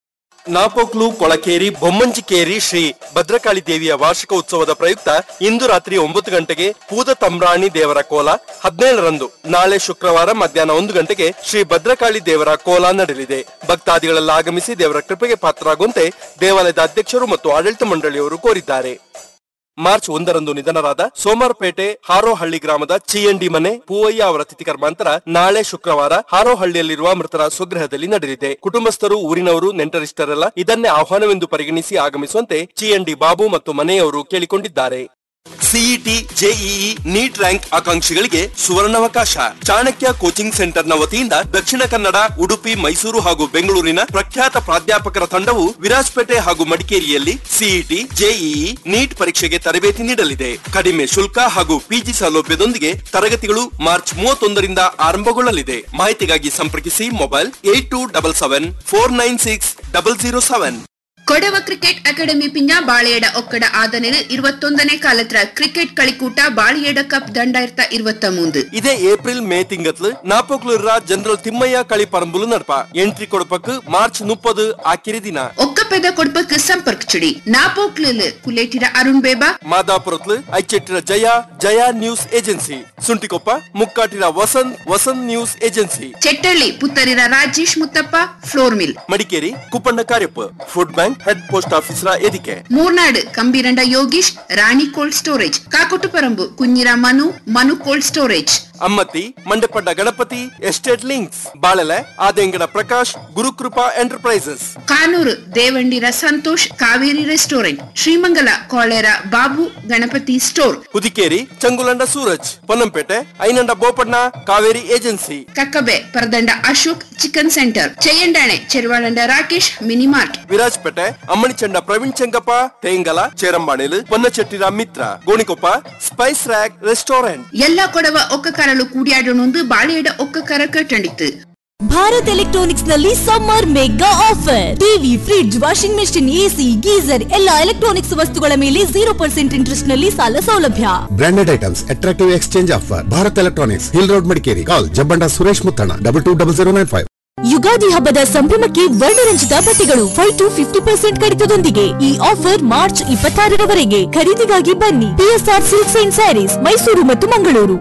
Napoklu Kolakeri Bommanjikeri Shri Bhadrakali ದೇವಿಯ ವಾರ್ಷಿಕ ಉತ್ಸವದ ಪ್ರಯುಕ್ತ ಇಂದು ರಾತ್ರಿ ಒಂಬತ್ತು ಗಂಟೆಗೆ ಪೂದ ತಮ್ರಾಣಿ ದೇವರ ಕೋಲ ಹದಿನೇಳರಂದು ನಾಳೆ ಶುಕ್ರವಾರ ಮಧ್ಯಾಹ್ನ ಒಂದು ಗಂಟೆಗೆ ಶ್ರೀ ಭದ್ರಕಾಳಿ ದೇವರ ಕೋಲ ನಡೆಯಲಿದೆ ಭಕ್ತಾದಿಗಳೆಲ್ಲ ಆಗಮಿಸಿ ದೇವರ ಕೃಪೆಗೆ ಪಾತ್ರರಾಗುವಂತೆ ದೇವಾಲಯದ ಅಧ್ಯಕ್ಷರು ಮತ್ತು ಆಡಳಿತ ಮಂಡಳಿಯವರು ಕೋರಿದ್ದಾರೆ ಮಾರ್ಚ್ ಒಂದರಂದು ನಿಧನರಾದ ಸೋಮಾರ್ಪೇಟೆ ಹಾರೋಹಳ್ಳಿ ಗ್ರಾಮದ ಚಿಎನ್ಡಿ ಮನೆ ಪೂವಯ್ಯ ಅವರ ತಿಥಿ ಕರ್ಮಾಂತರ ನಾಳೆ ಶುಕ್ರವಾರ ಹಾರೋಹಳ್ಳಿಯಲ್ಲಿರುವ ಮೃತರ ಸ್ವಗೃಹದಲ್ಲಿ ನಡೆಯಲಿದೆ ಕುಟುಂಬಸ್ಥರು ಊರಿನವರು ನೆಂಟರಿಷ್ಟರೆಲ್ಲ ಇದನ್ನೇ ಆಹ್ವಾನವೆಂದು ಪರಿಗಣಿಸಿ ಆಗಮಿಸುವಂತೆ ಚಿಎನ್ಡಿ ಬಾಬು ಮತ್ತು ಮನೆಯವರು ಕೇಳಿಕೊಂಡಿದ್ದಾರೆ ಸಿಇಟಿ ಜೆಇಇ ನೀಟ್ ರ್ಯಾಂಕ್ ಆಕಾಂಕ್ಷಿಗಳಿಗೆ ಸುವರ್ಣಾವಕಾಶ ಚಾಣಕ್ಯ ಕೋಚಿಂಗ್ ಸೆಂಟರ್ ನ ವತಿಯಿಂದ ದಕ್ಷಿಣ ಕನ್ನಡ ಉಡುಪಿ ಮೈಸೂರು ಹಾಗೂ ಬೆಂಗಳೂರಿನ ಪ್ರಖ್ಯಾತ ಪ್ರಾಧ್ಯಾಪಕರ ತಂಡವು ವಿರಾಜಪೇಟೆ ಹಾಗೂ ಮಡಿಕೇರಿಯಲ್ಲಿ ಸಿಇಟಿ ಜೆಇಇ ನೀಟ್ ಪರೀಕ್ಷೆಗೆ ತರಬೇತಿ ನೀಡಲಿದೆ ಕಡಿಮೆ ಶುಲ್ಕ ಹಾಗೂ ಪಿಜಿ ಸೌಲಭ್ಯದೊಂದಿಗೆ ತರಗತಿಗಳು ಮಾರ್ಚ್ ಮೂವತ್ತೊಂದರಿಂದ ಆರಂಭಗೊಳ್ಳಲಿದೆ ಮಾಹಿತಿಗಾಗಿ ಸಂಪರ್ಕಿಸಿ mobile eight two double seven four nine six double zero seven Kodava cricket academy ಪಿಂಜ ಬಾಳೆಯಡ ಒಕ್ಕಡ ಆದನೆಲ್ ഇരുപത്തൊന്നನೇ ಕಾಲತ್ರ ಕ್ರಿಕೆಟ್ കളിക്കൂട്ട ಬಾಳೆಯಡ ಕಪ್ ದಂಡಾಯಿರತ ഇരുപത്ത മൂന്ന് ಇದೇ ಏಪ್ರಿಲ್ ಮೇ ತಿಂಗತ್ಲು ನಾಪೋಕ್ಲೂರ ಜನರಲ್ ತಿಮ್ಮಯ್ಯ ಕಳಿ ಪರಂಬುಲು ನಡಪ ಎಂಟ್ರಿ ಕೊಡಪಕ್ ಮಾರ್ಚ್ ಮುಪ್ಪದು ಆಕಿರಿ ದಿನ ಒಕ್ಕಪೆದ ಕೊಡ್ಪಕ್ ಸಂಪರ್ಕಿಸಿಡಿ ನಾಪೋಕ್ಲಿಲ್ ಕುಲೇಟಿರ ಅರುಣ್ ಬೇಬಾ ಮಾದಾಪುರತ್ಲು Aichettira Jaya Jaya news agency Suntikoppa Mukkatira Vasanth Vasanth news agency Chettalli Puttarira Rajesh Muthappa flour mill Madikeri Kuppanna Cariappa food bank head post ಆಫೀಸರ ಎದಿಕೆ ಮೂರ್ನಾಡ್ ಕಂಬೀರಂಡ ಯೋಗೀಶ್ ರಾಣಿ ಕೋಲ್ಡ್ ಸ್ಟೋರೇಜ್ ಕಾಕೊಟ್ಟುಪರಂಬು ಕುഞ്ഞിರ ಮನು ಮನು ಕೋಲ್ಡ್ ಸ್ಟೋರೇಜ್ ಅಮ್ಮತ್ತಿ ಮಂಡಪಡ್ಡ Ganapati estate links ಬಾಳೆಲೆ Adengada Prakash Gurukripa enterprises Kanur Devandira Santosh Kaveri restaurant Srimangala Kolera Babu Ganapati store Hudikeri Changulanda Suraj Ponnampet Ainanda Bopanna Kaveri agency Kakkabe Paradanda Ashok chicken centre Cheyyandane Cheruvalanda Rakesh minimart Virajpet Ammanichanda Praveen Chengappa ತೇಂಗಲ ಚೇರಂಬಾಣಿಲು Ponnachettira Mitra Gonikoppa spice rack restaurant ಎಲ್ಲ ಕೊಡವ ಒಕ್ಕ ಕರಳು ಕೂಡಿಯಾಡೊಂದು ಬಾಳೆಯಡ ಒಕ್ಕ ಕರ ಕಟ್ಟಂಡಿತ್ತು ಭಾರತ್ ಎಲೆಕ್ಟ್ರಾನಿಕ್ಸ್ ನಲ್ಲಿ summer mega offer TV fridge washing machine AC geyser ಎಲ್ಲ ಎಲೆಕ್ಟ್ರಾನಿಕ್ಸ್ ವಸ್ತುಗಳ ಮೇಲೆ ಜೀರೋ ಪರ್ಸೆಂಟ್ ಇಂಟ್ರೆಸ್ಟ್ ನಲ್ಲಿ ಸಾಲ ಸೌಲಭ್ಯ branded items attractive exchange offer Bharat electronics hill road Madikeri call Jabbanda Suresh Muthanna double two double zero nine five Ugadi ಹಬ್ಬದ ಸಂಭ್ರಮಕ್ಕೆ ವರ್ಣರಂಜಿತ ಬಟ್ಟೆಗಳು ಫೈವ್ ಟು ಫಿಫ್ಟಿ ಪರ್ಸೆಂಟ್ ಕಡಿತದೊಂದಿಗೆ ಈ ಆಫರ್ ಮಾರ್ಚ್ ಇಪ್ಪತ್ತಾರರವರೆಗೆ ಖರೀದಿಗಾಗಿ ಬನ್ನಿ PSR silks and sarees Mysuru ಮತ್ತು ಮಂಗಳೂರು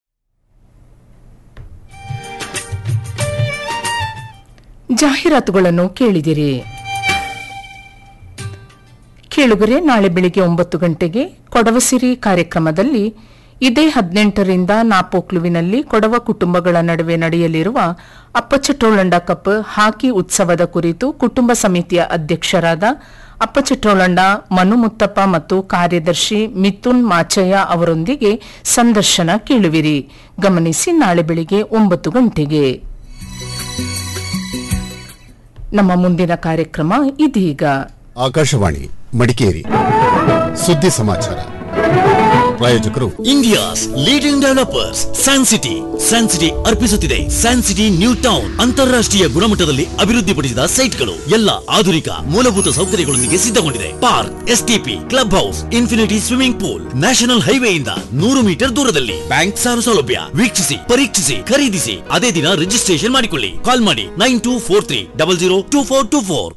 ಜಾಹೀರಾತುಗಳನ್ನು ಕೇಳಿದಿರಿ ಕೇಳುಗರೆ ನಾಳೆ ಬೆಳಿಗ್ಗೆ ಒಂಬತ್ತು ಗಂಟೆಗೆ ಕೊಡವಸಿರಿ ಕಾರ್ಯಕ್ರಮದಲ್ಲಿ ಇದೇ ಹದಿನೆಂಟರಿಂದ ನಾಪೋಕ್ಲುವಿನಲ್ಲಿ ಕೊಡವ ಕುಟುಂಬಗಳ ನಡುವೆ ನಡೆಯಲಿರುವ ಅಪ್ಪಚಟೋಳಂಡ ಕಪ್ ಹಾಕಿ ಉತ್ಸವದ ಕುರಿತು ಕುಟುಂಬ ಸಮಿತಿಯ ಅಧ್ಯಕ್ಷರಾದ ಅಪ್ಪಚಟೋಳಂಡ ಮನು ಮುತ್ತಪ್ಪ ಮತ್ತು ಕಾರ್ಯದರ್ಶಿ ಮಿಥುನ್ ಮಾಚಯ್ಯ ಅವರೊಂದಿಗೆ ಸಂದರ್ಶನ ಕೇಳುವಿರಿ ಗಮನಿಸಿ ನಾಳೆ ಬೆಳಿಗ್ಗೆ ಒಂಬತ್ತು ಗಂಟೆಗೆ ನಮ್ಮ ಮುಂದಿನ ಕಾರ್ಯಕ್ರಮ ಇದೀಗ ಆಕಾಶವಾಣಿ ಮಡಿಕೇರಿ ಸುದ್ದಿ ಸಮಾಚಾರ ಪ್ರಾಯೋಜಕರು India's leading developers San City San City ಅರ್ಪಿಸುತ್ತಿದೆ ಸ್ಯಾನ್ ಸಿಟಿ ನ್ಯೂ ಟೌನ್ ಅಂತಾರಾಷ್ಟ್ರೀಯ ಗುಣಮಟ್ಟದಲ್ಲಿ ಅಭಿವೃದ್ಧಿಪಡಿಸಿದ ಸೈಟ್ಗಳು ಎಲ್ಲ ಆಧುನಿಕ ಮೂಲಭೂತ ಸೌಕರ್ಯಗಳೊಂದಿಗೆ ಸಿದ್ಧಗೊಂಡಿದೆ park STP club house infinity swimming pool national ಹೈವೇಯಿಂದ ನೂರು ಮೀಟರ್ ದೂರದಲ್ಲಿ ಬ್ಯಾಂಕ್ ಸಾಲ ಸೌಲಭ್ಯ ವೀಕ್ಷಿಸಿ ಪರೀಕ್ಷಿಸಿ ಖರೀದಿಸಿ ಅದೇ ದಿನ ರಿಜಿಸ್ಟ್ರೇಷನ್ ಮಾಡಿಕೊಳ್ಳಿ ಕಾಲ್ ಮಾಡಿ nine two four three double zero two four two four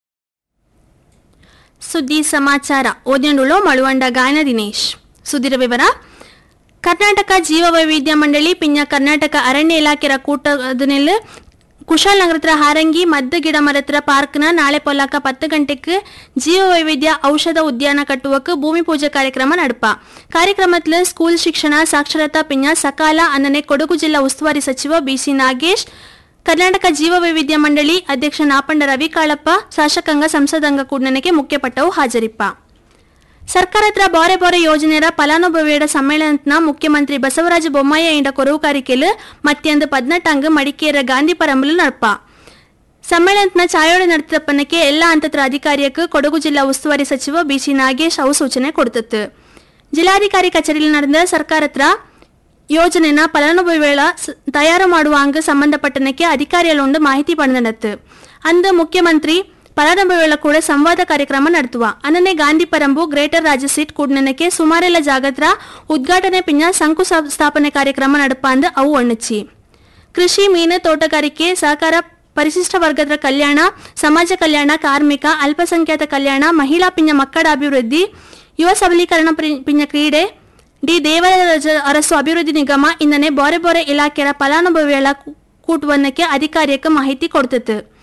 ಸುದ್ದಿ ಸಮಾಚಾರ ಓದ್ಯಂಡುಳು ಮಳುವಂಡ ಗಾಯನ ದಿನೇಶ್ ಸುದ್ದಿರ ವಿವರ ಕರ್ನಾಟಕ ಜೀವ ವೈವಿಧ್ಯ ಮಂಡಳಿ ಪಿಂಜ ಕರ್ನಾಟಕ ಅರಣ್ಯ ಇಲಾಖೆಯ ಕೂಟದನೆಲ್ಲ ಕುಶಾಲನಗರತ್ರ ಹಾರಂಗಿ ಮದ್ದ ಗಿಡ ಮರತ್ರ ಪಾರ್ಕ್ನ ನಾಳೆ ಪೊಲಾಕ ಪತ್ತು ಗಂಟೆಗೆ ಜೀವ ವೈವಿಧ್ಯ ಔಷಧ ಉದ್ಯಾನ ಕಟ್ಟುವಕ್ಕೆ ಭೂಮಿ ಪೂಜೆ ಕಾರ್ಯಕ್ರಮ ನಡಪ ಕಾರ್ಯಕ್ರಮத்தில் ಸ್ಕೂಲ್ ಶಿಕ್ಷಣ ಸಾಕ್ಷರತಾ ಪಿಂಜ ಸಕಾಲ ಅನ್ನನೆ ಕೊಡಗು ಜಿಲ್ಲಾ ಉಸ್ತುವಾರಿ ಸಚಿವ ಬಿಸಿ ನಾಗೇಶ್ ಕರ್ನಾಟಕ ಜೀವ ವೈವಿಧ್ಯ ಮಂಡಳಿ ಅಧ್ಯಕ್ಷ ನಾಪಂಡ ರವಿ ಕಾಳಪ್ಪ ಶಾಸಕಾಂಗ ಸಂಸದಂಗ ಕೂಡನಕ್ಕೆ ಮುಖ್ಯಪಟ್ಟವು ಹಾಜರಿಪ್ಪ ಸರ್ಕಾರ ಹತ್ರ ಬಾರೆ ಬಾರೆ ಯೋಜನೆಯ ಫಲಾನುಭವಿಯರ ಸಮ್ಮೇಳನದ ಮುಖ್ಯಮಂತ್ರಿ ಬಸವರಾಜ ಬೊಮ್ಮಾಯಿ ಇಂಡ ಕೊರವುಕಾರಿಕೆಲು ಮತ್ತೆಂದು ಪದ್ನೆಟ್ಟಂಗ್ ಮಡಿಕೇರ ಗಾಂಧಿ ಪರಂಬಲು ನಡಪ ಸಮ್ಮೇಳನದ ಚಾಯೋಡೆ ನಡೆತಪ್ಪನಕ್ಕೆ ಎಲ್ಲ ಹಂತದ ಅಧಿಕಾರಿಯಕ್ಕೆ ಕೊಡಗು ಜಿಲ್ಲಾ ಉಸ್ತುವಾರಿ ಸಚಿವ ಬಿಸಿ ನಾಗೇಶ್ ಅವು ಸೂಚನೆ ಕೊಡ್ತತ್ತು ಜಿಲ್ಲಾಧಿಕಾರಿ ಕಚೇರಿಯಲ್ಲಿ ನಡೆದ ಸರ್ಕಾರ ಹತ್ರ ಯೋಜನೆನ ಫಲಾನುಭವಿಗಳ ಸ- ತಯಾರು ಮಾಡುವ ಅಂಗ ಸಂಬಂಧಪಟ್ಟನಕ್ಕೆ ಅಧಿಕಾರಿಗಳೊಂದು ಮಾಹಿತಿ ಪಡೆದನತ್ತು ಅಂದು ಮುಖ್ಯಮಂತ್ರಿ ಫಲಾನುಭವಿಗಳ ಕೂಡ ಸಂವಾದ ಕಾರ್ಯಕ್ರಮ ನಡೆಸುವ ಅನ್ನನೆ ಗಾಂಧಿ ಪರಂಬು ಗ್ರೇಟರ್ ರಾಜ್ಯ ಸೀಟ್ ಕೂಡ್ನಕ್ಕೆ ಸುಮಾರೆಲ್ಲ ಜಾಗತ್ರ ಉದ್ಘಾಟನೆ ಪಿಂಜ ಶಂಕು ಸ್ಥಾಪನೆ ಕಾರ್ಯಕ್ರಮ ನಡಪ ಅಂದು ಅವು ಒಣ್ಣಚ್ಚಿ ಕೃಷಿ ಮೀನು ತೋಟಗಾರಿಕೆ ಸಹಕಾರ ಪರಿಶಿಷ್ಟ ವರ್ಗದ ಕಲ್ಯಾಣ ಸಮಾಜ ಕಲ್ಯಾಣ ಕಾರ್ಮಿಕ ಅಲ್ಪಸಂಖ್ಯಾತ ಕಲ್ಯಾಣ ಮಹಿಳಾ ಪಿಂಜ ಮಕ್ಕಳ ಅಭಿವೃದ್ಧಿ ಯುವ ಸಬಲೀಕರಣ ಪ್ರಿ- ಪಿಂಜ ಕ್ರೀಡೆ ಡಿ ದೇವರಾಜ ಅರಸು ಅಭಿವೃದ್ಧಿ ನಿಗಮ ಇಂದನೆ ಬಾರೆ ಬಾರೆ ಇಲಾಖೆಯ ಫಲಾನುಭವಿಗಳ ಕೂಟುವನ್ನಕ್ಕೆ ಅಧಿಕಾರಿಯಕ್ಕೆ ಮಾಹಿತಿ ಕೊಡ್ತತ್ತು